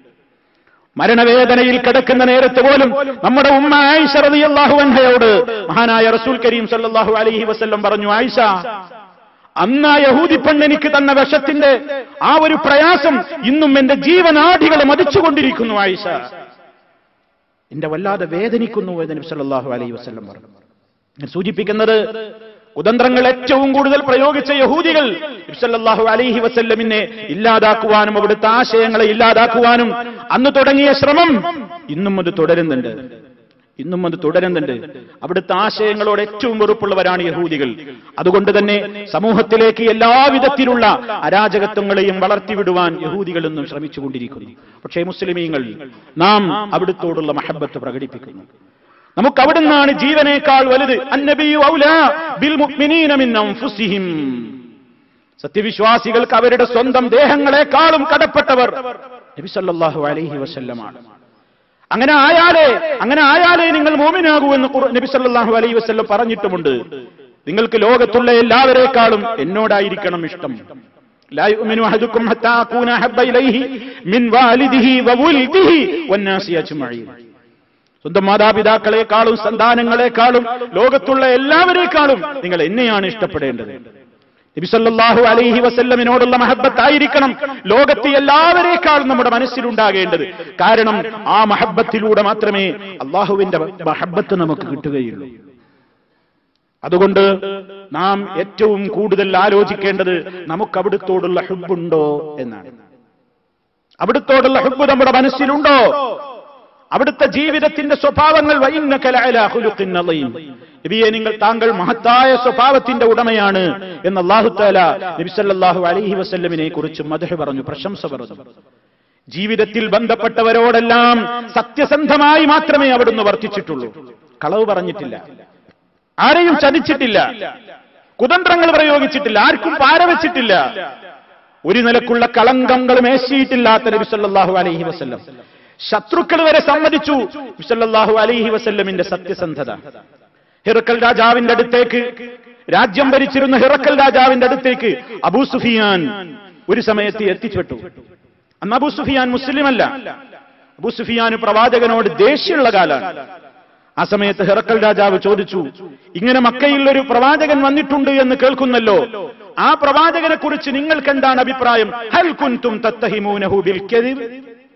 മരണവേദനയിൽ കിടക്കുന്ന നേരത്ത് പോലും നമ്മുടെ ഉമ്മ ആയിഷ റളിയല്ലാഹു അൻഹയോട് മഹാനായ റസൂൽ കരീം സല്ലല്ലാഹു അലൈഹി വസല്ലം പറഞ്ഞു ആയിഷ അന്ന് ആ യഹൂദി പെണ്ണ് എനിക്ക് തന്ന വിഷത്തിന്റെ ആ ഒരു പ്രയാസം ഇന്നും എന്റെ ജീവനാടികളെ മതിച്ചുകൊണ്ടിരിക്കുന്നു ആയിഷ എന്റെ വല്ലാതെ വേദനിക്കുന്നു എന്ന് നബി സല്ലല്ലാഹു അലൈഹി വസല്ലം പറഞ്ഞു ഞാൻ സൂചിപ്പിക്കുന്നത് കുതന്ത്രങ്ങൾ ഏറ്റവും കൂടുതൽ പ്രയോഗിച്ച യഹൂദികൾ നബി സല്ലല്ലാഹു അലൈഹി വസല്ലമിനെ ഇല്ലാതാക്കുവാനും അവിടുത്തെ ആശയങ്ങളെ ഇല്ലാതാക്കുവാനും അന്ന് തുടങ്ങിയ ശ്രമം ഇന്നും അത് തുടരുന്നുണ്ട് ഇന്നും അത് തുടരുന്നുണ്ട് അവിടുത്തെ ആശയങ്ങളോട് ഏറ്റവും വെറുപ്പുള്ളവരാണ് യഹൂദികൾ അതുകൊണ്ട് തന്നെ സമൂഹത്തിലേക്ക് എല്ലാവിധത്തിലുള്ള അരാജകത്വങ്ങളെയും വളർത്തിവിടുവാൻ യഹൂദികൾ എന്നും ശ്രമിച്ചുകൊണ്ടിരിക്കുന്നു പക്ഷേ മുസ്ലിമീങ്ങൾ നാം അവിടുത്തോടുള്ള മഹബത്ത് പ്രകടിപ്പിക്കുന്നു നമുക്ക് അവിടുന്നാണ് ജീവനേക്കാൾ വലുത് അന്നബിയു ഔലാ ബിൽ മുഅ്മിനീന മിൻ അൻഫുസിഹിം സത്യവിശ്വാസികൾക്ക് അവരുടെ സ്വന്തം ദേഹങ്ങളെക്കാളും കടപ്പെട്ടവർ നബി സല്ലല്ലാഹു അലൈഹി വസല്ലമാണ് അങ്ങനെ ആയാലേ അങ്ങനെ ആയാലേ നിങ്ങൾ മോമിനാകൂ എന്ന് ഖുർ- നബി സല്ലല്ലാഹു അലൈഹി വസല്ലം പറഞ്ഞിട്ടുമുണ്ട് നിങ്ങൾക്ക് ലോകത്തുള്ള എല്ലാവരെക്കാളും എന്നോടായിരിക്കണം ഇഷ്ടം لا يؤمن أحدكم حتى أكون أحب إليه من والده وولده والناس أجمعين സ്വന്തം മാതാപിതാക്കളെക്കാളും സന്താനങ്ങളെക്കാളും ലോകത്തുള്ള എല്ലാവരെക്കാളും നിങ്ങൾ എന്നെയാണ് ഇഷ്ടപ്പെടേണ്ടത് നബിസല്ലാഹു അലൈഹി വസല്ലമിനോടുള്ള മഹബത്തായിരിക്കണം ലോകത്തെ എല്ലാവരെക്കാളും നമ്മുടെ മനസ്സിലുണ്ടാകേണ്ടത് കാരണം ആ മഹബത്തിലൂടെ മാത്രമേ അള്ളാഹുവിന്റെ മഹബത്ത് നമുക്ക് കിട്ടുകയുള്ളൂ അതുകൊണ്ട് നാം ഏറ്റവും കൂടുതൽ ആലോചിക്കേണ്ടത് നമുക്ക് അവിടുത്തോടുള്ള ഹുബുണ്ടോ എന്നാണ് അവിടുത്തോടുള്ള ഹുബ് നമ്മുടെ മനസ്സിലുണ്ടോ അവിടുത്തെ ജീവിതത്തിന്റെ സ്വഭാവങ്ങൾ വൈന്നക ലഅലാ ഖുലുഖിൻ അളീം. നബിയെ നിങ്ങൾ താങ്കൾ മഹത്തായ സ്വഭാവത്തിന്റെ ഉടമയാണ് എന്ന് അല്ലാഹു തആല നബി സല്ലല്ലാഹു അലൈഹി വസല്ലമിനെ കുറിച്ച് മദഹ് പറഞ്ഞു പ്രശംസ പറഞ്ഞു ജീവിതത്തിൽ ബന്ധപ്പെട്ടവരോടെല്ലാം സത്യസന്ധമായി മാത്രമേ അവിടുന്ന് വർത്തിച്ചിട്ടുള്ളൂ കളവ് പറഞ്ഞിട്ടില്ല ആരെയും ചതിച്ചിട്ടില്ല കുതന്ത്രങ്ങൾ പ്രയോഗിച്ചിട്ടില്ല ആർക്കും പാരവെച്ചിട്ടില്ല ഒരു നിലക്കുള്ള കളങ്കങ്ങളും ഏശിയിട്ടില്ലാത്ത നബി സല്ലല്ലാഹു അലൈഹി വസല്ലം ശത്രുക്കൾ വരെ സമ്മതിച്ചു നബി സല്ലല്ലാഹു അലൈഹി വസല്ലമിന്റെ സത്യസന്ധത ഹിറക്കൽ രാജാവിന്റെ അടുത്തേക്ക് രാജ്യം ഭരിച്ചിരുന്ന ഹിറക്കൽ രാജാവിന്റെ അടുത്തേക്ക് അബൂ സുഫിയാൻ ഒരു സമയത്ത് എത്തിച്ചുവിട്ടു അന്ന് അബൂ സുഫിയാൻ മുസ്ലിമല്ല അബൂ സുഫിയാൻ പ്രവാചകനോട് ദേഷ്യമുള്ള കാലാണ് ആ സമയത്ത് ഹിറക്കൽ രാജാവ് ചോദിച്ചു ഇങ്ങനെ മക്കയിൽ ഒരു പ്രവാചകൻ വന്നിട്ടുണ്ട് എന്ന് കേൾക്കുന്നല്ലോ ആ പ്രവാചകനെ കുറിച്ച് നിങ്ങൾക്ക് എന്താണ് അഭിപ്രായം ഹൽ കുൻതും തത്തഹിമൂനഹു ബിൽ കദിബ്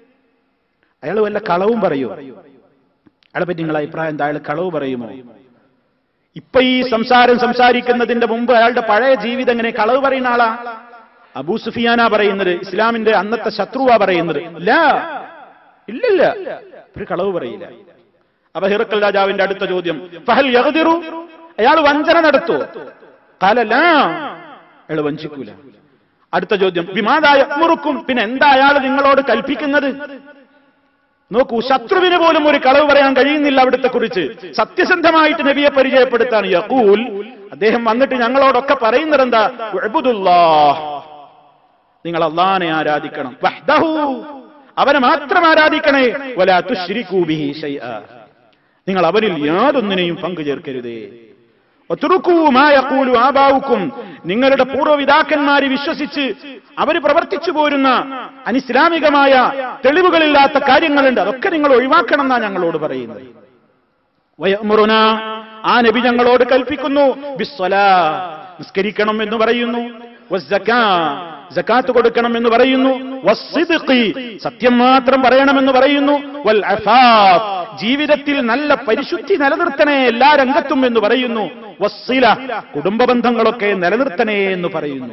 അയാൾ വല്ല കളവും പറയൂ അയാളെ പറ്റി നിങ്ങളെ അഭിപ്രായം എന്താ അയാൾ കളവ് പറയുമോ ഇപ്പൊ ഈ സംസാരം സംസാരിക്കുന്നതിന്റെ മുമ്പ് അയാളുടെ പഴയ ജീവിതം എങ്ങനെ കളവ് പറയുന്ന ആളാ അബൂ സുഫിയാന പറയുന്നത് ഇസ്ലാമിന്റെ അന്നത്തെ ശത്രുവാ പറയുന്നത് ഇല്ല ഇല്ലില്ല ഒരു കളവ് പറയില്ല അപ്പൊ ഹിറക്കൽ രാജാവിന്റെ അടുത്ത ചോദ്യം ഫഹൽ യഹദിറു അയാൾ വഞ്ചന നടത്തുവോ കാലല്ല അയാൾ വഞ്ചിക്കൂല അടുത്ത ചോദ്യം വിമാതായ മുറുക്കും പിന്നെ എന്താ അയാൾ നിങ്ങളോട് കൽപ്പിക്കുന്നത് നോക്കൂ ശത്രുവിന് പോലും ഒരു കളവ് പറയാൻ കഴിയുന്നില്ല അവിടുത്തെ കുറിച്ച് സത്യസന്ധമായിട്ട് നബിയെ പരിചയപ്പെടുത്താണ് യഖൂൽ അദ്ദേഹം വന്നിട്ട് ഞങ്ങളോടൊക്കെ പറയുന്നത് എന്താ ഉഅ്ബുദുല്ലാഹ്. നിങ്ങൾ അള്ളാനെ ആരാധിക്കണം വഹ്ദഹു. അവനെ മാത്രം ആരാധിക്കണേ വലാ തുശ്രികൂ ബിഹി ശൈആ. നിങ്ങൾ അവനിൽ യാതൊന്നിനെയും പങ്കു ചേർക്കരുതേ ഒത്തുറുക്കൂ മാ യഖൂലു ആബാവുക്കും നിങ്ങളുടെ പൂർവ്വപിതാക്കന്മാരെ വിശ്വസിച്ച് അവർ പ്രവർത്തിച്ചു പോരുന്ന അനിസ്ലാമികമായ തെളിവുകളില്ലാത്ത കാര്യങ്ങളുണ്ട് അതൊക്കെ നിങ്ങൾ ഒഴിവാക്കണം എന്നാ ഞങ്ങളോട് പറയുന്നത് വയമുറുന ആ നബി ഞങ്ങളോട് കൽപ്പിക്കുന്നു ബിസ്വലാ നിസ്കരിക്കണം എന്ന് പറയുന്നു വസ്സക്കാ, സക്കാത്ത് കൊടുക്കണം എന്ന് പറയുന്നു വസ്സിദ്ഖി, സത്യം മാത്രം പറയണമെന്ന് പറയുന്നു വൽ അഫാഫ്, ജീവിതത്തിൽ നല്ല പരിശുദ്ധി നിലനിർത്തണേ എല്ലാ രംഗത്തും എന്ന് പറയുന്നു വസ്സില കുടുംബ ബന്ധങ്ങളൊക്കെ നിലനിർത്തണേ എന്ന് പറയുന്നു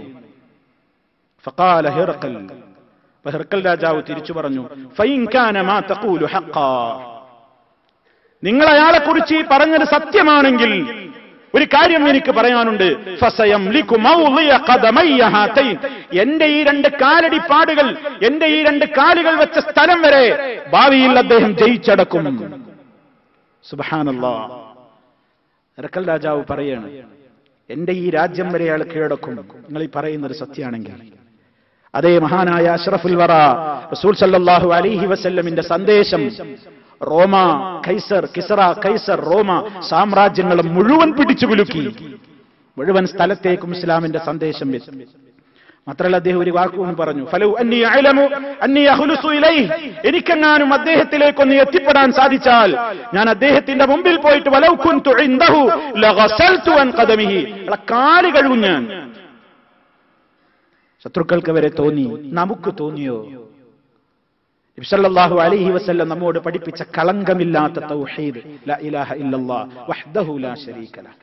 ഫഖാല ഹിർഖൽ അപ്പൊ ഹിർഖൽ രാജാവ് തിരിച്ചു പറഞ്ഞു ഫൈൻ കാന മാ തഖൂലു ഹഖാ നിങ്ങൾ അയാളെ കുറിച്ച് ഈ പറഞ്ഞത് സത്യമാണെങ്കിൽ ഒരു കാര്യം എനിക്ക് പറയാനുണ്ട് ഫസയംലികു മൗളിയ ഖദമയ്യ ഹാതൈൻ. എന്റെ ഈ രണ്ട് കാലടിപ്പാടുകൾ എന്റെ ഈ രണ്ട് കാലുകൾ വെച്ച സ്ഥലം വരെ ഭാവിയിൽ അദ്ദേഹം ജയിച്ചടക്കും സുബഹാനല്ലാ ഇറക്കൽ രാജാവ് പറയാണ് എന്റെ ഈ രാജ്യം വരെ അയാൾ കീഴടക്കും നിങ്ങൾ ഈ പറയുന്നത് സത്യമാണെങ്കിൽ അതേ മഹാനായ അഷ്റഫുൽ വറ റസൂൽ സല്ലല്ലാഹു അലൈഹി വസല്ലമിന്റെ സന്ദേശം റോമ കൈസർ കിസറ കൈസർ റോമ സാമ്രാജ്യങ്ങളെ മുഴുവൻ പിടിച്ചു കുലുക്കി മുഴുവൻ സ്ഥലത്തേക്കും ഇസ്ലാമിന്റെ സന്ദേശം എത്തി മാത്രമല്ല അദ്ദേഹം ഒരു വാക്കുകൊണ്ട് പറഞ്ഞു ഫലു അന്നി അഅലമു അന്നി അഖ്ലുസു ഇലൈഹി എനിക്കെങ്ങാനും അദ്ദേഹത്തിലേക്കൊന്ന് എത്തിപ്പെടാൻ സാധിച്ചാൽ ഞാൻ അദ്ദേഹത്തിന്റെ മുമ്പിൽ പോയിട്ട് വലൗ കുൻതു ഇൻദഹു ലഗസൽതു അൻ ഖദമിഹി അയാളെ കാല് കഴുകും ഞാൻ ശത്രുക്കൾക്ക് വരെ തോന്നി നമുക്ക് തോന്നിയോ നബിസല്ലല്ലാഹു അലൈഹി വസല്ലം നമ്മോട് പഠിപ്പിച്ച കളങ്കമില്ലാത്ത തൗഹീദ് ലാ ഇലാഹ ഇല്ലല്ലാഹ് വഹ്ദഹു ലാ ശരീക ലഹ്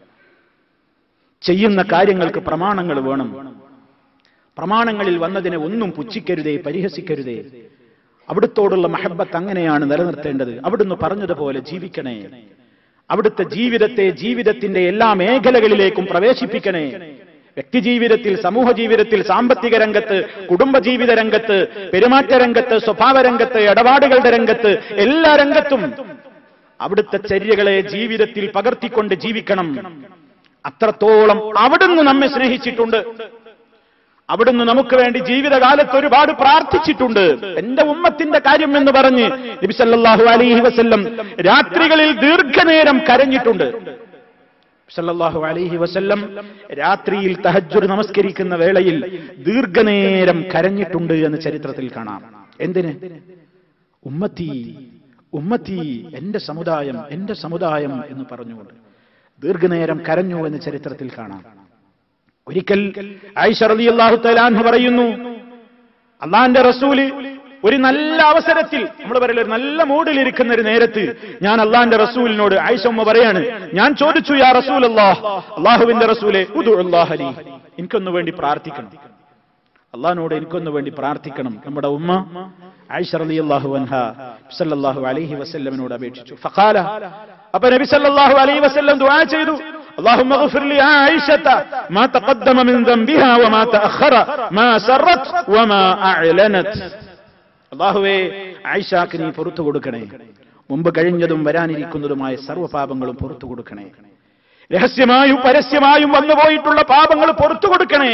ചെയ്യുന്ന കാര്യങ്ങൾക്ക് പ്രമാണങ്ങൾ വേണം പ്രമാണങ്ങളിൽ വന്നതിനെ ഒന്നും പുച്ഛിക്കരുതേ പരിഹസിക്കരുതേ അവിടുത്തോടുള്ള മഹബത്ത് അങ്ങനെയാണ് നിലനിർത്തേണ്ടത് അവിടുന്ന് പറഞ്ഞതുപോലെ ജീവിക്കണേ അവിടുത്തെ ജീവിതത്തെ ജീവിതത്തിന്റെ എല്ലാ മേഖലകളിലേക്കും പ്രവേശിപ്പിക്കണേ വ്യക്തിജീവിതത്തിൽ സമൂഹ ജീവിതത്തിൽ സാമ്പത്തിക രംഗത്ത് കുടുംബജീവിത രംഗത്ത് പെരുമാറ്റ രംഗത്ത് സ്വഭാവ രംഗത്ത് ഇടപാടുകളുടെ രംഗത്ത് എല്ലാ രംഗത്തും അവിടുത്തെ ചര്യകളെ ജീവിതത്തിൽ പകർത്തിക്കൊണ്ട് ജീവിക്കണം അത്രത്തോളം അവിടുന്ന് നമ്മെ സ്നേഹിച്ചിട്ടുണ്ട് അവിടുന്ന് നമുക്ക് വേണ്ടി ജീവിതകാലത്ത് ഒരുപാട് പ്രാർത്ഥിച്ചിട്ടുണ്ട് എന്റെ ഉമ്മത്തിന്റെ കാര്യം എന്ന് പറഞ്ഞ് നബി സല്ലല്ലാഹു അലൈഹി വസല്ലം രാത്രികളിൽ ദീർഘനേരം കരഞ്ഞിട്ടുണ്ട് സല്ലല്ലാഹു അലൈഹി വസല്ലം രാത്രിയിൽ തഹജ്ജുദ് നമസ്കരിക്കുന്ന വേളയിൽ ദീർഘനേരം കരഞ്ഞിട്ടുണ്ട് എന്ന് ചരിത്രത്തിൽ കാണാം എന്തിന് ഉമ്മത്തി ഉമ്മത്തി എന്റെ സമുദായം എന്റെ സമുദായം എന്ന് പറഞ്ഞുകൊണ്ട് ദീർഘനേരം കരഞ്ഞു എന്ന് ചരിത്രത്തിൽ കാണാം ഒരിക്കൽ ആയിഷ റളിയല്ലാഹു തആലാൻഹു പറയുന്നു അള്ളാന്റെ റസൂല് ഒരു നല്ല അവസരത്തിൽ നമ്മൾ പറയില്ല ഒരു നല്ല മൂഡിലിരിക്കുന്ന ഒരു നേരത്ത് ഞാൻ അള്ളാന്റെ റസൂലിനോട് ആയിഷമ്മ പറയാണ് ഞാൻ ചോദിച്ചു യാ റസൂൽ അള്ളാഹ് അള്ളാഹുവിന്റെ റസൂലെ ഉദുഅല്ലാഹലി എനിക്കൊന്നു വേണ്ടി പ്രാർത്ഥിക്കണം അള്ളാഹിനോട് എനിക്കൊന്നു വേണ്ടി പ്രാർത്ഥിക്കണം നമ്മുടെ ഉമ്മ ആയിഷ റളിയല്ലാഹു അൻഹ സല്ലല്ലാഹു അലൈഹി വസല്ലമിനോട് അപേക്ഷിച്ചു ഫഖാല അപ്പൊ നബി സല്ലല്ലാഹു അലൈഹി വസല്ലം ദുആ ചെയ്തു اللهم اغفر لعائشة ما تقدم من ذنبها وما تأخر ما سرت وما أعلنت അള്ളാഹുവേ ആയിഷാക്ക് നീ പുറത്തു കൊടുക്കണേ മുമ്പ് കഴിഞ്ഞതും വരാനിരിക്കുന്നതുമായ സർവ്വപാപങ്ങളും പുറത്തു കൊടുക്കണേ രഹസ്യമായും പരസ്യമായും വന്നുപോയിട്ടുള്ള പാപങ്ങൾ പുറത്തു കൊടുക്കണേ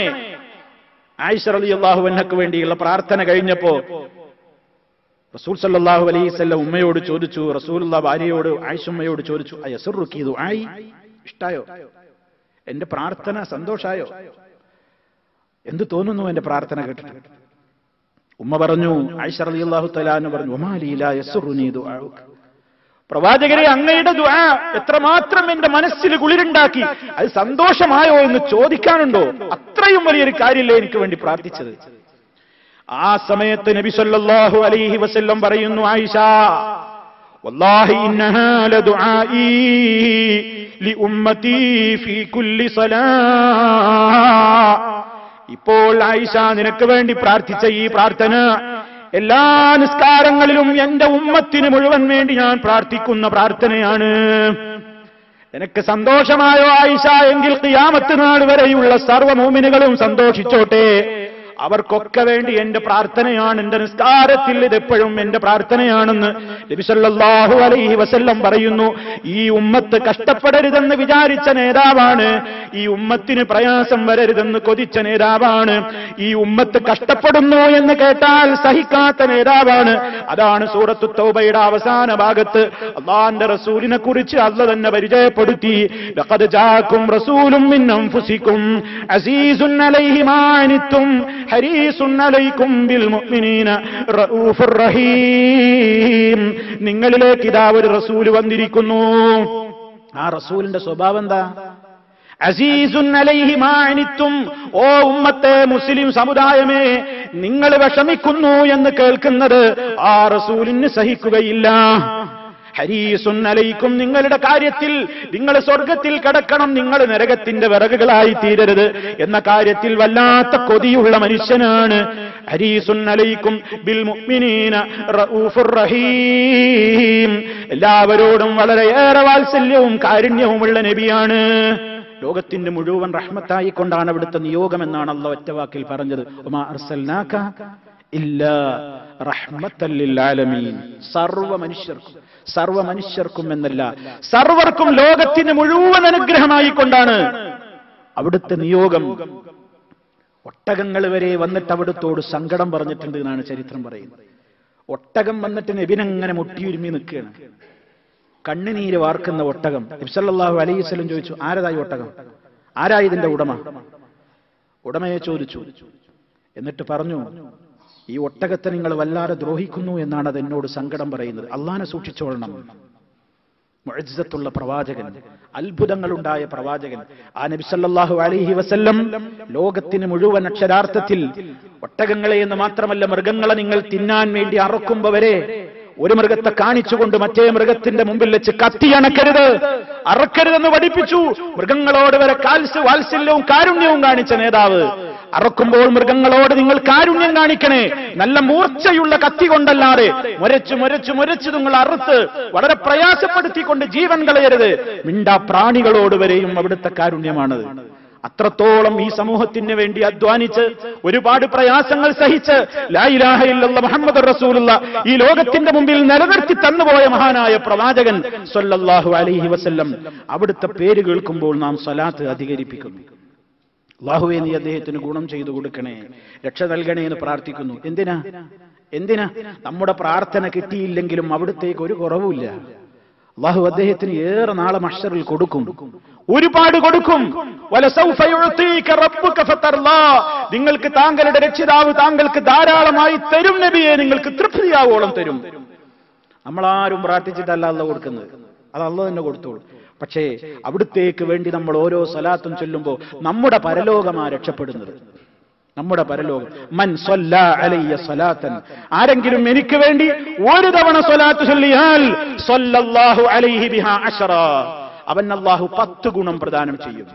ആയിഷ റളി അള്ളാഹു അന്നക്ക് വേണ്ടിയുള്ള പ്രാർത്ഥന കഴിഞ്ഞപ്പോ റസൂൽ സല്ലല്ലാഹു അലൈഹി വസല്ലം ഉമ്മയോട് ചോദിച്ചു റസൂലുള്ള ഭാര്യയോട് ആയിഷമ്മയോട് ചോദിച്ചു അയസുറുക്കീതു ആയി ഇഷ്ടായോ എന്റെ പ്രാർത്ഥന സന്തോഷായോ എന്ത് തോന്നുന്നു എന്റെ പ്രാർത്ഥന കേട്ടിട്ട് ഉമ്മ പറഞ്ഞു ആയിഷ റളിയല്ലാഹു തആലാന്ന് പറഞ്ഞു ഒമാലീല യസുറുനി ദുആഉക പ്രവാചകരെ അങ്ങയുടെ ദുആ എത്രമാത്രം എന്റെ മനസ്സിൽ കുളിരുണ്ടാക്കി അത് സന്തോഷമായോ എന്ന് ചോദിക്കാനുണ്ടോ അത്രയും വലിയൊരു കാര്യമില്ലേ എനിക്ക് വേണ്ടി പ്രാർത്ഥിച്ചത് ആ സമയത്ത് നബി സല്ലല്ലാഹു അലൈഹി വസല്ലം പറയുന്നു ആയിഷ والله إنها لدعائي لأمتي في كل صلاة ഇപ്പോൾ ആയിഷ നിനക്ക് വേണ്ടി പ്രാർത്ഥിച്ച ഈ പ്രാർത്ഥന എല്ലാ നിസ്കാരങ്ങളിലും എന്റെ ഉമ്മത്തിന് മുഴുവൻ വേണ്ടി ഞാൻ പ്രാർത്ഥിക്കുന്ന പ്രാർത്ഥനയാണ് നിനക്ക് സന്തോഷമായോ ആയിഷ എങ്കിൽ ഖിയാമത്ത് നാൾ വരെയുള്ള സർവ്വമൂമിനുകളും സന്തോഷിച്ചോട്ടെ അവർക്കൊക്കെ വേണ്ടി എന്റെ പ്രാർത്ഥനയാണ് എന്റെ നിസ്കാരത്തിൽ ഇതെപ്പോഴും എന്റെ പ്രാർത്ഥനയാണെന്ന് നബിസല്ലാഹു അലൈഹി വസല്ലം പറയുന്നു ഈ ഉമ്മത്ത് കഷ്ടപ്പെടരുതെന്ന് വിചാരിച്ച നേതാവാണ് ഈ ഉമ്മത്തിന് പ്രയാസം വരരുതെന്ന് കൊതിച്ച നേതാവാണ് ഈ ഉമ്മത്ത് കഷ്ടപ്പെടുന്നു എന്ന് കേട്ടാൽ സഹിക്കാത്ത നേതാവാണ് അതാണ് സൂറത്തു തൗബയുടെ അവസാന ഭാഗത്ത് അള്ളാന്റെ റസൂലിനെ കുറിച്ച് അല്ല തന്നെ പരിചയപ്പെടുത്തി ലഖദ് ജാക്കും റസൂലും മിൻ അൻഫുസിക്കും അസീസുൻ അലൈഹി മാ അനിത്തും ഹരീസുൻ അലൈക്കും ബിൽ മുഅ്മിനീന റഊഫുർ റഹീം നിങ്ങളിലേക്ക് ഇതാ ഒരു റസൂൽ വന്നിരിക്കുന്നു ആ റസൂലിന്റെ സ്വഭാവം എന്താ അസീസുൻ അലൈഹി മാ അനിത്തും ഓ ഉമ്മത്തെ മുസ്ലിം സമുദായമേ നിങ്ങൾ വിഷമിക്കുന്നു എന്ന് കേൾക്കുന്നത് ആ റസൂലിന് സഹിക്കുകയില്ല ഹരീസുൻ അലൈക്കും നിങ്ങളുടെ കാര്യത്തിൽ നിങ്ങൾ സ്വർഗത്തിൽ കടക്കണം നിങ്ങൾ നരകത്തിന്റെ വിറകുകളായി തീരരുത് എന്ന കാര്യത്തിൽ വല്ലാത്ത കൊതിയുള്ള മനുഷ്യനാണ് ഹരീസുൻ അലൈക്കും ബിൽ മുഅ്മിനീന റഊഫുർ റഹീം എല്ലാവരോടും വളരെയേറെ വാത്സല്യവും കാരുണ്യവുമുള്ള നബിയാണ് ലോകത്തിന്റെ മുഴുവൻ റഹ്മത്തായി കൊണ്ടാണ് അവിടുത്തെ നിയോഗം എന്നാണ് അള്ള ഒറ്റവാക്കിൽ പറഞ്ഞത് ഉമാ അർസൽനാക ഇല്ലാ റഹ്മത്തൽ ലിൽ ആലമീൻ സർവ്വ മനുഷ്യർക്കും സർവ്വ മനുഷ്യർക്കും എന്നല്ല സർവർക്കും ലോകത്തിന് മുഴുവൻ അനുഗ്രഹമായി കൊണ്ടാണ് അവിടുത്തെ നിയോഗം ഒട്ടകങ്ങൾ വരെ വന്നിട്ട് അവിടുത്തോട് സങ്കടം പറഞ്ഞിട്ടുണ്ട് എന്നാണ് ചരിത്രം പറയുന്നത് ഒട്ടകം വന്നിട്ട് നബിനങ്ങനെ മുട്ടിയുരുമി നിൽക്കുകയാണ് കണ്ണുനീര് വാർക്കുന്ന ഒട്ടകം നബ്സല്ലാഹു അലൈഹി സ്വലം ചോദിച്ചു ആരതായി ഒട്ടകം ആരാ ഇതിന്റെ ഉടമ ഉടമയെ ചോദിച്ചു എന്നിട്ട് പറഞ്ഞു ഈ ഒട്ടകത്തെ നിങ്ങൾ വല്ലാതെ ദ്രോഹിക്കുന്നു എന്നാണ് അത് എന്നോട് സങ്കടം പറയുന്നത് അള്ളാനെ സൂക്ഷിച്ചോളണം മുഴജിതത്തുള്ള പ്രവാചകൻ അത്ഭുതങ്ങളുണ്ടായ പ്രവാചകൻ ആ നബിസല്ലാഹു അലൈഹി വസല്ലം ലോകത്തിന് മുഴുവൻ അക്ഷരാർത്ഥത്തിൽ ഒട്ടകങ്ങളെ എന്ന് മാത്രമല്ല മൃഗങ്ങളെ നിങ്ങൾ തിന്നാൻ വേണ്ടി അറക്കുമ്പോ വരെ ഒരു മൃഗത്തെ കാണിച്ചുകൊണ്ട് മറ്റേ മൃഗത്തിന്റെ മുമ്പിൽ വെച്ച് കത്തിയണക്കരുത് അറക്കരുതെന്ന് പഠിപ്പിച്ചു മൃഗങ്ങളോട് വരെ കാൽസ് വാത്സല്യവും കാരുണ്യവും കാണിച്ച നേതാവ് അറക്കുമ്പോൾ മൃഗങ്ങളോട് നിങ്ങൾ കാരുണ്യം കാണിക്കണേ നല്ല മൂർച്ചയുള്ള കത്തി കൊണ്ടല്ലാതെ മുരച്ചു മുരച്ചു മുരച്ചു നിങ്ങൾ അറുത്ത് വളരെ പ്രയാസപ്പെടുത്തിക്കൊണ്ട് ജീവൻ കളയരുത് മിണ്ടാ പ്രാണികളോട് വരെയും അവിടുത്തെ കാരുണ്യമാണത് അത്രത്തോളം ഈ സമൂഹത്തിന് വേണ്ടി അധ്വാനിച്ച് ഒരുപാട് പ്രയാസങ്ങൾ സഹിച്ച് ലായിലാഹ ഇല്ലല്ല മുഹമ്മദ് റസൂലുള്ള ഈ ലോകത്തിന്റെ മുമ്പിൽ നിലനിർത്തി തന്നുപോയ മഹാനായ പ്രവാചകൻ സല്ലല്ലാഹു അലൈഹി വസല്ലം അവിടുത്തെ പേര് കേൾക്കുമ്പോൾ നാം സ്വലാത്ത് അധികരിപ്പിക്കുന്നു അള്ളാഹുവെ നീ അദ്ദേഹത്തിന് ഗുണം ചെയ്തു കൊടുക്കണേ രക്ഷ നൽകണേ എന്ന് പ്രാർത്ഥിക്കുന്നു എന്തിനാ എന്തിനാ നമ്മുടെ പ്രാർത്ഥന കിട്ടിയില്ലെങ്കിലും അവിടത്തേക്ക് ഒരു കുറവുമില്ല അള്ളാഹു അദ്ദേഹത്തിന് ഏറെ നാളെ മഷറിൽ കൊടുക്കും ഒരുപാട് കൊടുക്കും വലസൗഫ യുഅ്തീക റബ്ബുക ഫതർലാ. നിങ്ങൾക്ക് താങ്കളുടെ രക്ഷിതാവ് താങ്കൾക്ക് ധാരാളമായി തരും നബിയെ നിങ്ങൾക്ക് തൃപ്തിയാവോളം തരും നമ്മളാരും പ്രാർത്ഥിച്ചിട്ടല്ല അല്ല കൊടുക്കുന്നത് അത് അല്ല തന്നെ കൊടുത്തോളൂ പക്ഷേ അവിടുത്തേക്ക് വേണ്ടി നമ്മൾ ഓരോ സലാത്തും ചൊല്ലുമ്പോൾ നമ്മുടെ പരലോകമാ രക്ഷപ്പെടുന്നത് നമ്മുടെ പരലോകം മൻ സ്വല്ലാ അലയ്യ സ്വലാത്തൻ ആരെങ്കിലും എനിക്ക് വേണ്ടി ഒരു തവണ സ്വലാത്ത് ചൊല്ലിയാൽ സ്വല്ലല്ലാഹു അലൈഹി ബിഹാ അശറ അവൻ അള്ളാഹു പത്ത് ഗുണം പ്രദാനം ചെയ്യും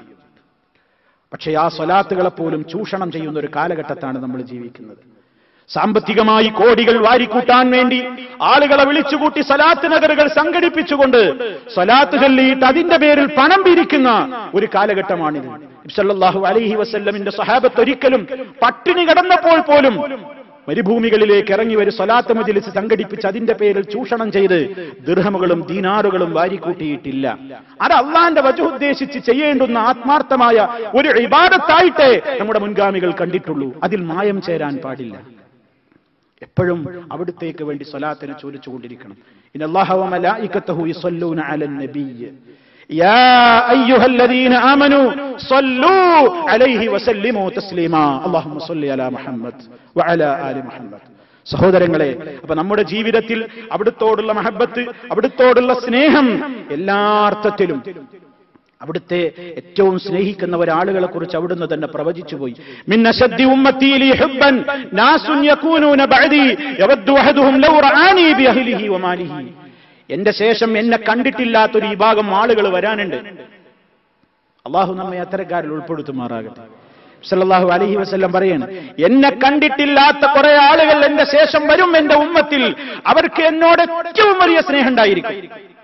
പക്ഷേ ആ സ്വലാത്തുകളെ പോലും ചൂഷണം ചെയ്യുന്ന ഒരു കാലഘട്ടത്താണ് നമ്മൾ ജീവിക്കുന്നത് സാമ്പത്തികമായി കോടികൾ വാരിക്കൂട്ടാൻ വേണ്ടി ആളുകളെ വിളിച്ചുകൂട്ടി സലാത്ത് നഗറുകൾ സംഘടിപ്പിച്ചുകൊണ്ട് സലാത്ത് ചൊല്ലിയിട്ട് അതിന്റെ പേരിൽ പണം പിരിക്കുന്ന ഒരു കാലഘട്ടമാണിത് ഇബ്സല്ലാഹു അലൈഹി വസല്ലമിന്റെ സഹാബത്ത് ഒരിക്കലും പട്ടിണി കിടന്നപ്പോൾ പോലും മരുഭൂമികളിലേക്ക് ഇറങ്ങി ഒരു സ്വലാത്ത് മജിലിസ് സംഘടിപ്പിച്ച് അതിന്റെ പേരിൽ ചൂഷണം ചെയ്ത് ദീർഹമുകളും ദീനാറുകളും വാരിക്കൂട്ടിയിട്ടില്ല അത് അള്ളാന്റെ വജു ഉദ്ദേശിച്ച് ചെയ്യേണ്ടുന്ന ആത്മാർത്ഥമായ ഒരു ഇബാദത്തായിട്ടേ നമ്മുടെ മുൻഗാമികൾ കണ്ടിട്ടുള്ളൂ അതിൽ മായം ചേരാൻ പാടില്ല എപ്പോഴും അവിടുത്തേക്ക് വേണ്ടി സ്വലാത്തിനെ ചോദിച്ചുകൊണ്ടിരിക്കണം ഇൻ അല്ലാഹ വ മലായികത്തഹു യുസല്ലൂന അലൻ നബിയ്യ് يا أيها الذين آمنوا صلوا عليه وسلموا تسليما اللهم صل على محمد وعلى آل محمد സഹോദരങ്ങളെ അപ്പൊ നമ്മുടെ ജീവിതത്തിൽ അവിടുത്തോടുള്ള മഹബത്ത് അവിടുത്തോടുള്ള സ്നേഹം എല്ലാ അർത്ഥത്തിലും അവിടുത്തെ ഏറ്റവും സ്നേഹിക്കുന്ന ഒരാളുകളെ കുറിച്ച് അവിടുന്ന് തന്നെ പ്രവചിച്ചു പോയി മിൻ അശദ്ദി ഉമ്മത്തി ലി ഹുബ്ബൻ നാസുൻ യകൂനൂന ബഅദി യവദ്ദു അഹദുഹും ലൗ റആനി ബിഅഹ്ലിഹി വമാലിഹി എന്റെ ശേഷം എന്നെ കണ്ടിട്ടില്ലാത്തൊരു വിഭാഗം ആളുകൾ വരാനുണ്ട് അള്ളാഹു നമ്മെ അത്തരക്കാരിൽ ഉൾപ്പെടുത്തുമാറാകട്ടെ സല്ലല്ലാഹു അലൈഹി വസല്ലം പറയാണ് എന്നെ കണ്ടിട്ടില്ലാത്ത കുറെ ആളുകൾ എന്റെ ശേഷം വരും എന്റെ ഉമ്മത്തിൽ അവർക്ക് എന്നോട് ഏറ്റവും വലിയ സ്നേഹം ഉണ്ടായിരിക്കും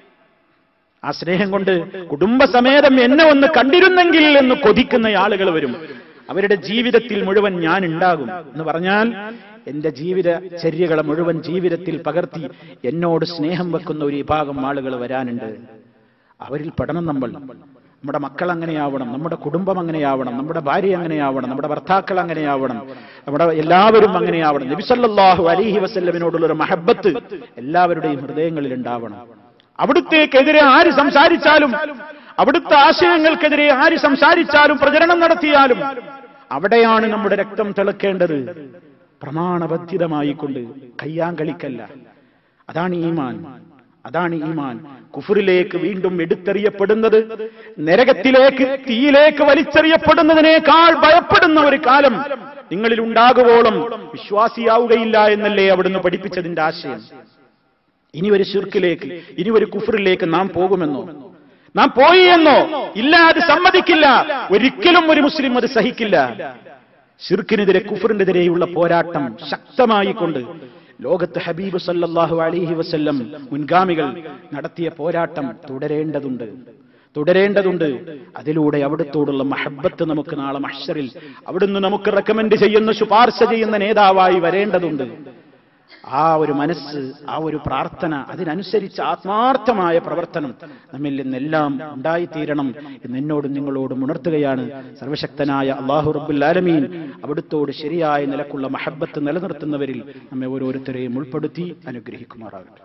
ആ സ്നേഹം കൊണ്ട് കുടുംബസമേതം എന്നെ ഒന്ന് കണ്ടിരുന്നെങ്കിൽ എന്ന് കൊതിക്കുന്ന ആളുകൾ വരും അവരുടെ ജീവിതത്തിൽ മുഴുവൻ ഞാൻ ഉണ്ടാകും എന്ന് പറഞ്ഞാൽ എന്റെ ജീവിത ചര്യകളെ മുഴുവൻ ജീവിതത്തിൽ പകർത്തി എന്നോട് സ്നേഹം വെക്കുന്ന ഒരു വിഭാഗം ആളുകൾ വരാനുണ്ട് അവരിൽ പെടണം നമ്മൾ നമ്മുടെ മക്കൾ അങ്ങനെയാവണം നമ്മുടെ കുടുംബം അങ്ങനെയാവണം നമ്മുടെ ഭാര്യ അങ്ങനെയാവണം നമ്മുടെ ഭർത്താക്കൾ അങ്ങനെയാവണം നമ്മുടെ എല്ലാവരും അങ്ങനെയാവണം നബിസല്ലാഹു അലിഹി വസല്ലമിനോടുള്ള ഒരു മഹബത്ത് എല്ലാവരുടെയും ഹൃദയങ്ങളിൽ ഉണ്ടാവണം അവിടുത്തേക്കെതിരെ ആര് സംസാരിച്ചാലും അവിടുത്തെ ആശയങ്ങൾക്കെതിരെ ആര് സംസാരിച്ചാലും പ്രചരണം നടത്തിയാലും അവിടെയാണ് നമ്മുടെ രക്തം തിളക്കേണ്ടത് പ്രമാണബദ്ധിതമായിക്കൊണ്ട് കയ്യാങ്കളിക്കല്ല അതാണ് ഈമാൻ അതാണ് ഈമാൻ കുഫറിലേക്ക് വീണ്ടും എടുത്തെറിയപ്പെടുന്നത് നരകത്തിലേക്ക് തീയിലേക്ക് വലിച്ചെറിയപ്പെടുന്നതിനേക്കാൾ ഭയപ്പെടുന്ന ഒരു കാലം നിങ്ങളിൽ ഉണ്ടാകുവോളം വിശ്വാസിയാവുകയില്ല എന്നല്ലേ അവിടുന്ന് പഠിപ്പിച്ചതിന്റെ ആശയം ഇനി ഒരു ശിർക്കിലേക്ക് ഇനി ഒരു കുഫറിലേക്ക് നാം പോകുമെന്നോ നാം പോയി എന്നോ ഇല്ല അത് സമ്മതിക്കില്ല ഒരിക്കലും ഒരു മുസ്ലിം അത് സഹിക്കില്ല ഷിർക്കിനെതിരെ കുഫറിനെതിരെയുള്ള പോരാട്ടം ശക്തമായിക്കൊണ്ട് ലോകത്ത് ഹബീബ് സല്ലല്ലാഹു അലൈഹി വസല്ലം മുൻഗാമികൾ നടത്തിയ പോരാട്ടം തുടരേണ്ടതുണ്ട് തുടരേണ്ടതുണ്ട് അതിലൂടെ അവിടുത്തോടുള്ള മഹബത്ത് നമുക്ക് നാളെ മഹ്ഷറിൽ അവിടുന്ന് നമുക്ക് റെക്കമെൻഡ് ചെയ്യുന്ന ശുപാർശ ചെയ്യുന്ന നേതാവായി വരേണ്ടതുണ്ട് ആ ഒരു മനസ്സ് ആ ഒരു പ്രാർത്ഥന അതിനനുസരിച്ച് ആത്മാർത്ഥമായ പ്രവർത്തനം നമ്മിൽ നിന്നെല്ലാം ഉണ്ടായിത്തീരണം എന്ന് എന്നോടും നിങ്ങളോടും ഉണർത്തുകയാണ് സർവശക്തനായ അള്ളാഹു റബ്ബുൽ ആലമീൻ അവിടുത്തോട് ശരിയായ നിലക്കുള്ള മഹബത്ത് നിലനിർത്തുന്നവരിൽ നമ്മെ ഓരോരുത്തരെയും ഉൾപ്പെടുത്തി അനുഗ്രഹിക്കുമാറാകട്ടെ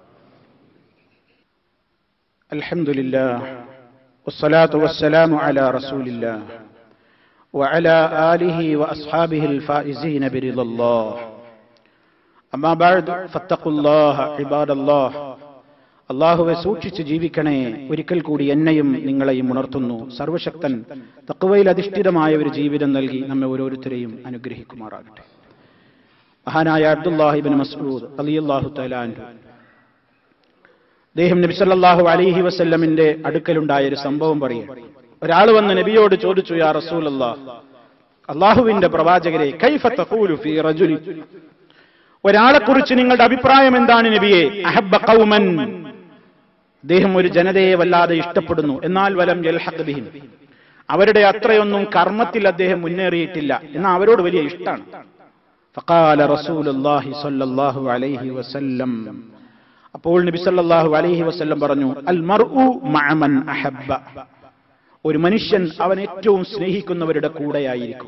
അൽഹംദുലില്ലാ والصلاة والسلام على رسول الله وعلى آله وأصحابه الفائزين برضا الله അമ്മാ ബാദ് ഫത്തഖുല്ലാഹ ഇബാദല്ലാഹ് അള്ളാഹുവെ സൂക്ഷിച്ച് ജീവിക്കണേ ഒരിക്കൽ കൂടി എന്നെയും നിങ്ങളെയും ഉണർത്തുന്നു സർവശക്തൻ തക്കുവയിൽ അധിഷ്ഠിതമായ ഒരു ജീവിതം നൽകി നമ്മെ ഓരോരുത്തരെയും അനുഗ്രഹിക്കുമാറാകട്ടെ മഹാനായ അബ്ദുല്ലാഹിബിൻ മസ്ഊദ് അലിയല്ലാഹു തലാൻഹു അദ്ദേഹം നബി സല്ലല്ലാഹു അലൈഹി വസല്ലമിന്റെ അടുക്കലുണ്ടായ ഒരു സംഭവം പറയും ഒരാൾ വന്ന് നബിയോട് ചോദിച്ചു യാ റസൂലല്ലാഹ് അള്ളാഹുവിന്റെ പ്രവാചകരെ കൈഫ തഖൂലു ഫീ റജുലി ഒരാളെക്കുറിച്ച് നിങ്ങളുടെ അഭിപ്രായം എന്താണ് നബിയെ അഹബ്ബ ഖൗമൻ അദ്ദേഹം ഒരു ജനതയെ വല്ലാതെ ഇഷ്ടപ്പെടുന്നു എന്നാൽ വലം യൽഹഖ് ബിഹിം അവരുടെ അത്രയൊന്നും കർമ്മത്തിൽ അദ്ദേഹം മുന്നേറിയിട്ടില്ല എന്നാൽ അവരോട് വലിയ ഇഷ്ടമാണ് ഫഖാല റസൂലുള്ളാഹി സ്വല്ലല്ലാഹു അലൈഹി വസല്ലം അപ്പോൾ നബി സല്ലല്ലാഹു അലൈഹി വസല്ലം പറഞ്ഞു അൽ മർഉ മഅമൻ അഹബ്ബ ഒരു മനുഷ്യൻ അവൻ ഏറ്റവും സ്നേഹിക്കുന്നവരുടെ കൂടെയായിരിക്കും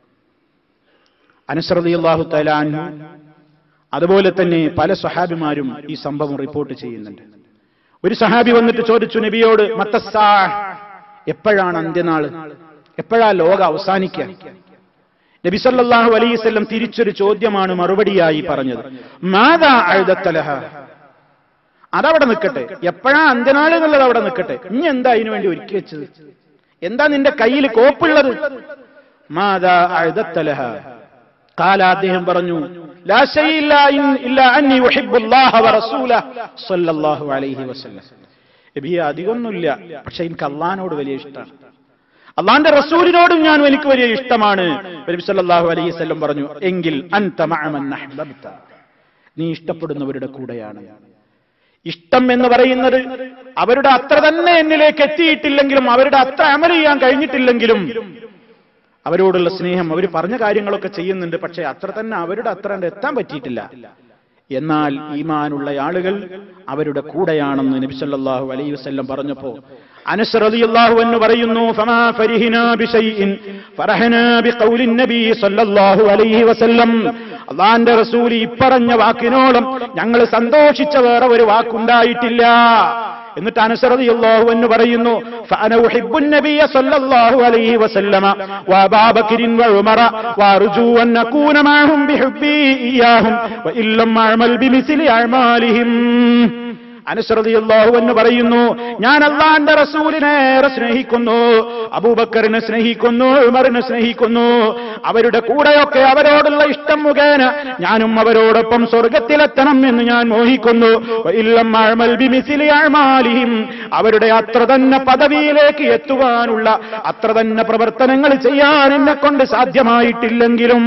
അനസ് റളിയല്ലാഹു തആല അൻഹു അതുപോലെ തന്നെ പല സഹാബിമാരും ഈ സംഭവം റിപ്പോർട്ട് ചെയ്യുന്നുണ്ട് ഒരു സഹാബി വന്നിട്ട് ചോദിച്ചു നബിയോട് മത്തസ്സാ എപ്പോഴാണ് അന്ത്യനാള് എപ്പോഴാ ലോക അവസാനിക്കുക നബി സല്ലല്ലാഹു അലൈഹി വസല്ലം തിരിച്ചൊരു ചോദ്യമാണ് മറുപടിയായി പറഞ്ഞത് മാതാ അഴുതത്തലഹ അതവിടെ നിൽക്കട്ടെ എപ്പോഴാ അന്ത്യനാള് എന്നുള്ളത് അവിടെ നിൽക്കട്ടെ ഇനി എന്താ അതിനു വേണ്ടി ഒരുക്കി വെച്ചത് എന്താ നിന്റെ കയ്യിൽ കോപ്പുള്ളത് മാതാ അഴുതത്തലഹ കാല അദ്ദേഹം പറഞ്ഞു ലാ ശൈഇല്ല ഇൻ- ഇല്ലാ അന്നി ഉഹിബ്ബുല്ലാഹ വറസൂലഹ സ്വല്ലല്ലാഹു അലൈഹി വസല്ലം നബിയെ അധികമൊന്നുമില്ല പക്ഷെ എനിക്ക് അള്ളഹാനോട് വലിയ ഇഷ്ടമാണ് അള്ളാന്റെ റസൂലിനോടും ഞാൻ എനിക്ക് വലിയ ഇഷ്ടമാണ് നബി സല്ലല്ലാഹു അലൈഹി വസല്ലം പറഞ്ഞു എങ്കിൽ അൻത മഅമൻ അഹ്ബബ്ത നീ ഇഷ്ടപ്പെടുന്നവരുടെ കൂടെയാണ് ഇഷ്ടം എന്ന് പറയുന്നത് അവരുടെ അത്ര തന്നെ എന്നിലേക്ക് എത്തിയിട്ടില്ലെങ്കിലും അവരുടെ അത്ര അമൽ ചെയ്യാൻ കഴിഞ്ഞിട്ടില്ലെങ്കിലും അവരോടുള്ള സ്നേഹം അവർ പറഞ്ഞ കാര്യങ്ങളൊക്കെ ചെയ്യുന്നുണ്ട് പക്ഷെ അത്ര തന്നെ അവരുടെ അത്ര കണ്ട് എത്താൻ പറ്റിയിട്ടില്ല എന്നാൽ ഈമാനുള്ള ആളുകൾ അവരുടെ കൂടെയാണെന്ന് നബി സല്ലല്ലാഹു അലൈഹി വസല്ലം പറഞ്ഞപ്പോ അനസ് റളിയല്ലാഹു എന്ന് പറയുന്നു ഫമാ ഫരിഹിനാ ബിശൈഇൻ ഫറഹനാ ബിഖൗലി നബി സല്ലല്ലാഹു അലൈഹി വസല്ലം അള്ളാന്റെ റസൂൽ ഇപ്പറഞ്ഞ വാക്കിനോളം ഞങ്ങൾ സന്തോഷിച്ച വേറെ ഒരു വാക്കുണ്ടായിട്ടില്ല എന്നിട്ട് അനസറതിയല്ലാഹു എന്ന് പറയുന്നു فأنا أحب النبي صلى الله عليه وسلم وأبا بكر وعمر وأرجو أن أكون معهم بحبي إياهم وإن لم أعمل بمثل أعمالهم അനുസൃതിയല്ലാഹു എന്ന് പറയുന്നു ഞാൻ അള്ളാന്റെ റസൂലിനെ ഏറെ സ്നേഹിക്കുന്നു അബൂബക്കറിനെ സ്നേഹിക്കുന്നു ഉമറിനെ സ്നേഹിക്കുന്നു അവരുടെ കൂടെയൊക്കെ അവരോടുള്ള ഇഷ്ടം മുഖേന ഞാനും അവരോടൊപ്പം സ്വർഗത്തിലെത്തണം എന്ന് ഞാൻ മോഹിക്കുന്നു ഇല്ലം അഴമൽ ബിമിസിലി അഴമാലിയും അവരുടെ അത്ര തന്നെ പദവിയിലേക്ക് എത്തുവാനുള്ള അത്ര തന്നെ പ്രവർത്തനങ്ങൾ ചെയ്യാൻ എന്നെ കൊണ്ട് സാധ്യമായിട്ടില്ലെങ്കിലും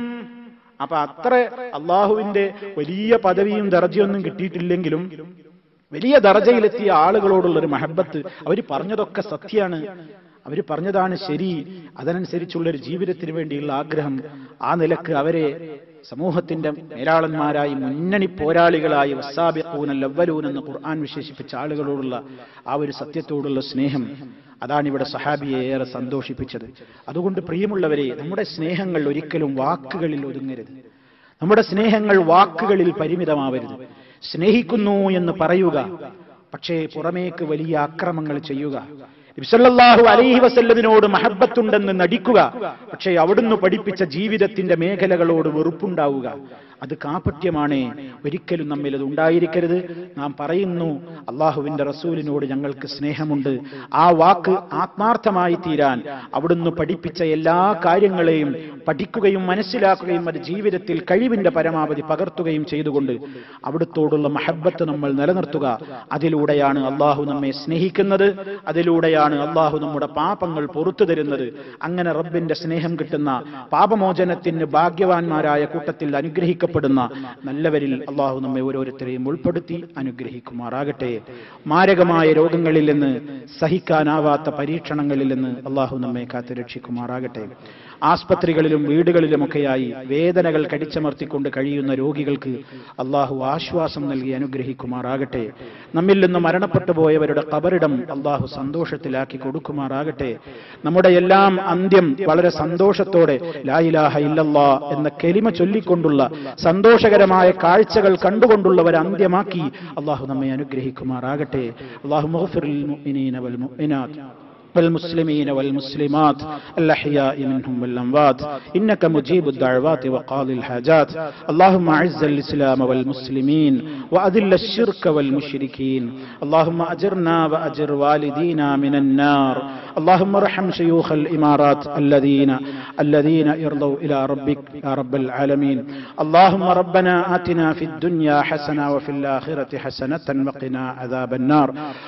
അപ്പൊ അത്ര അള്ളാഹുവിന്റെ വലിയ പദവിയും ദർജയൊന്നും കിട്ടിയിട്ടില്ലെങ്കിലും വലിയ ദർജയിലെത്തിയ ആളുകളോടുള്ള ഒരു മഹബത്ത് അവർ പറഞ്ഞതൊക്കെ സത്യമാണ് അവർ പറഞ്ഞതാണ് ശരി അതനുസരിച്ചുള്ള ഒരു ജീവിതത്തിന് വേണ്ടിയുള്ള ആഗ്രഹം ആ നിലക്ക് അവരെ സമൂഹത്തിന്റെ മേലാളന്മാരായി മുന്നണി പോരാളികളായി വസാബിഖൂൻ ലവ്വലൂൻ എന്ന് ഖുർആൻ വിശേഷിപ്പിച്ച ആളുകളോടുള്ള ആ ഒരു സത്യത്തോടുള്ള സ്നേഹം അതാണ് ഇവിടെ സഹാബിയെ ഏറെ സന്തോഷിപ്പിച്ചത് അതുകൊണ്ട് പ്രിയമുള്ളവരെ നമ്മുടെ സ്നേഹങ്ങൾ ഒരിക്കലും വാക്കുകളിൽ ഒതുങ്ങരുത് നമ്മുടെ സ്നേഹങ്ങൾ വാക്കുകളിൽ പരിമിതമാവരുത് സ്നേഹിക്കുന്നു എന്ന് പറയുക പക്ഷേ പുറമേക്ക് വലിയ അക്രമങ്ങൾ ചെയ്യുക നബിസല്ലാഹു അലൈഹി വസല്ലമിനോട് മഹബത്തുണ്ടെന്ന് നടിക്കുക പക്ഷേ അവിടുന്ന് പഠിപ്പിച്ച ജീവിതത്തിന്റെ മേഖലകളോട് വെറുപ്പുണ്ടാവുക അത് കാപട്യമാണ് ഒരിക്കലും നമ്മിൽ അത് ഉണ്ടായിരിക്കരുത് നാം പറയുന്നു അള്ളാഹുവിന്റെ റസൂലിനോട് ഞങ്ങൾക്ക് സ്നേഹമുണ്ട് ആ വാക്ക് ആത്മാർത്ഥമായി തീരാൻ അവിടുന്ന് പഠിപ്പിച്ച എല്ലാ കാര്യങ്ങളെയും പഠിക്കുകയും മനസ്സിലാക്കുകയും അത് ജീവിതത്തിൽ കഴിവിന്റെ പരമാവധി പകർത്തുകയും ചെയ്തുകൊണ്ട് അവിടുത്തോടുള്ള മഹബത്ത് നമ്മൾ നിലനിർത്തുക അതിലൂടെയാണ് അള്ളാഹു നമ്മെ സ്നേഹിക്കുന്നത് അതിലൂടെയാണ് അള്ളാഹു നമ്മുടെ പാപങ്ങൾ പൊറത്തു തരുന്നത് അങ്ങനെ റബ്ബിന്റെ സ്നേഹം കിട്ടുന്ന പാപമോചനത്തിന് ഭാഗ്യവാന്മാരായ കൂട്ടത്തിൽ അനുഗ്രഹിക്കപ്പെടുന്ന നല്ലവരിൽ അള്ളാഹു നമ്മെ ഓരോരുത്തരെയും ഉൾപ്പെടുത്തി അനുഗ്രഹിക്കുമാറാകട്ടെ മാരകമായ രോഗങ്ങളിൽ നിന്ന് സഹിക്കാനാവാത്ത പരീക്ഷണങ്ങളിൽ നിന്ന് അള്ളാഹു നമ്മെ കാത്തുരക്ഷിക്കുമാറാകട്ടെ ആസ്പത്രികളിലും വീടുകളിലുമൊക്കെയായി വേദനകൾ കടിച്ചമർത്തിക്കൊണ്ട് കഴിയുന്ന രോഗികൾക്ക് അള്ളാഹു ആശ്വാസം നൽകി അനുഗ്രഹിക്കുമാറാകട്ടെ നമ്മിൽ നിന്ന് മരണപ്പെട്ടു പോയവരുടെ കബറിടം അള്ളാഹു സന്തോഷത്തിലാക്കി കൊടുക്കുമാറാകട്ടെ നമ്മുടെ എല്ലാം അന്ത്യം വളരെ സന്തോഷത്തോടെ ലായിലാഹ ഇല്ലല്ലാ എന്ന കെലിമ ചൊല്ലിക്കൊണ്ടുള്ള സന്തോഷകരമായ കാഴ്ചകൾ കണ്ടുകൊണ്ടുള്ള ഒരു അന്ത്യമാക്കി അള്ളാഹു നമ്മെ അനുഗ്രഹിക്കുമാറാകട്ടെ അള്ളാഹു മുഹഫിറിൽ മുഅ്മിനീന വൽ മുഅ്മിനാത്ത് والمسلمين والمسلمات الأحياء منهم والأموات إنك مجيب الدعوات وقاضي الحاجات اللهم أعز الإسلام والمسلمين وأذل الشرك والمشركين اللهم أجرنا وأجر والدينا من النار اللهم ارحم شيوخ الإمارات الذين الذين يرضوا إلى ربك يا رب العالمين اللهم ربنا آتنا في الدنيا حسنة وفي الآخرة حسنة وقنا عذاب النار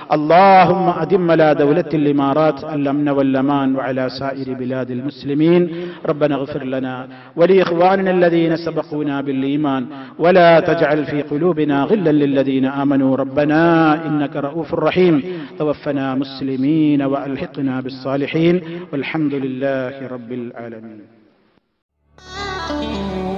اللهم أدم على دولة الإمارات الأمن والأمان وعلى سائر بلاد المسلمين ربنا اغفر لنا ولإخواننا الذين سبقونا بالإيمان ولا تجعل في قلوبنا غلا للذين آمنوا ربنا إنك رؤوف رحيم توفنا مسلمين وألحقنا بالصالحين والحمد لله رب العالمين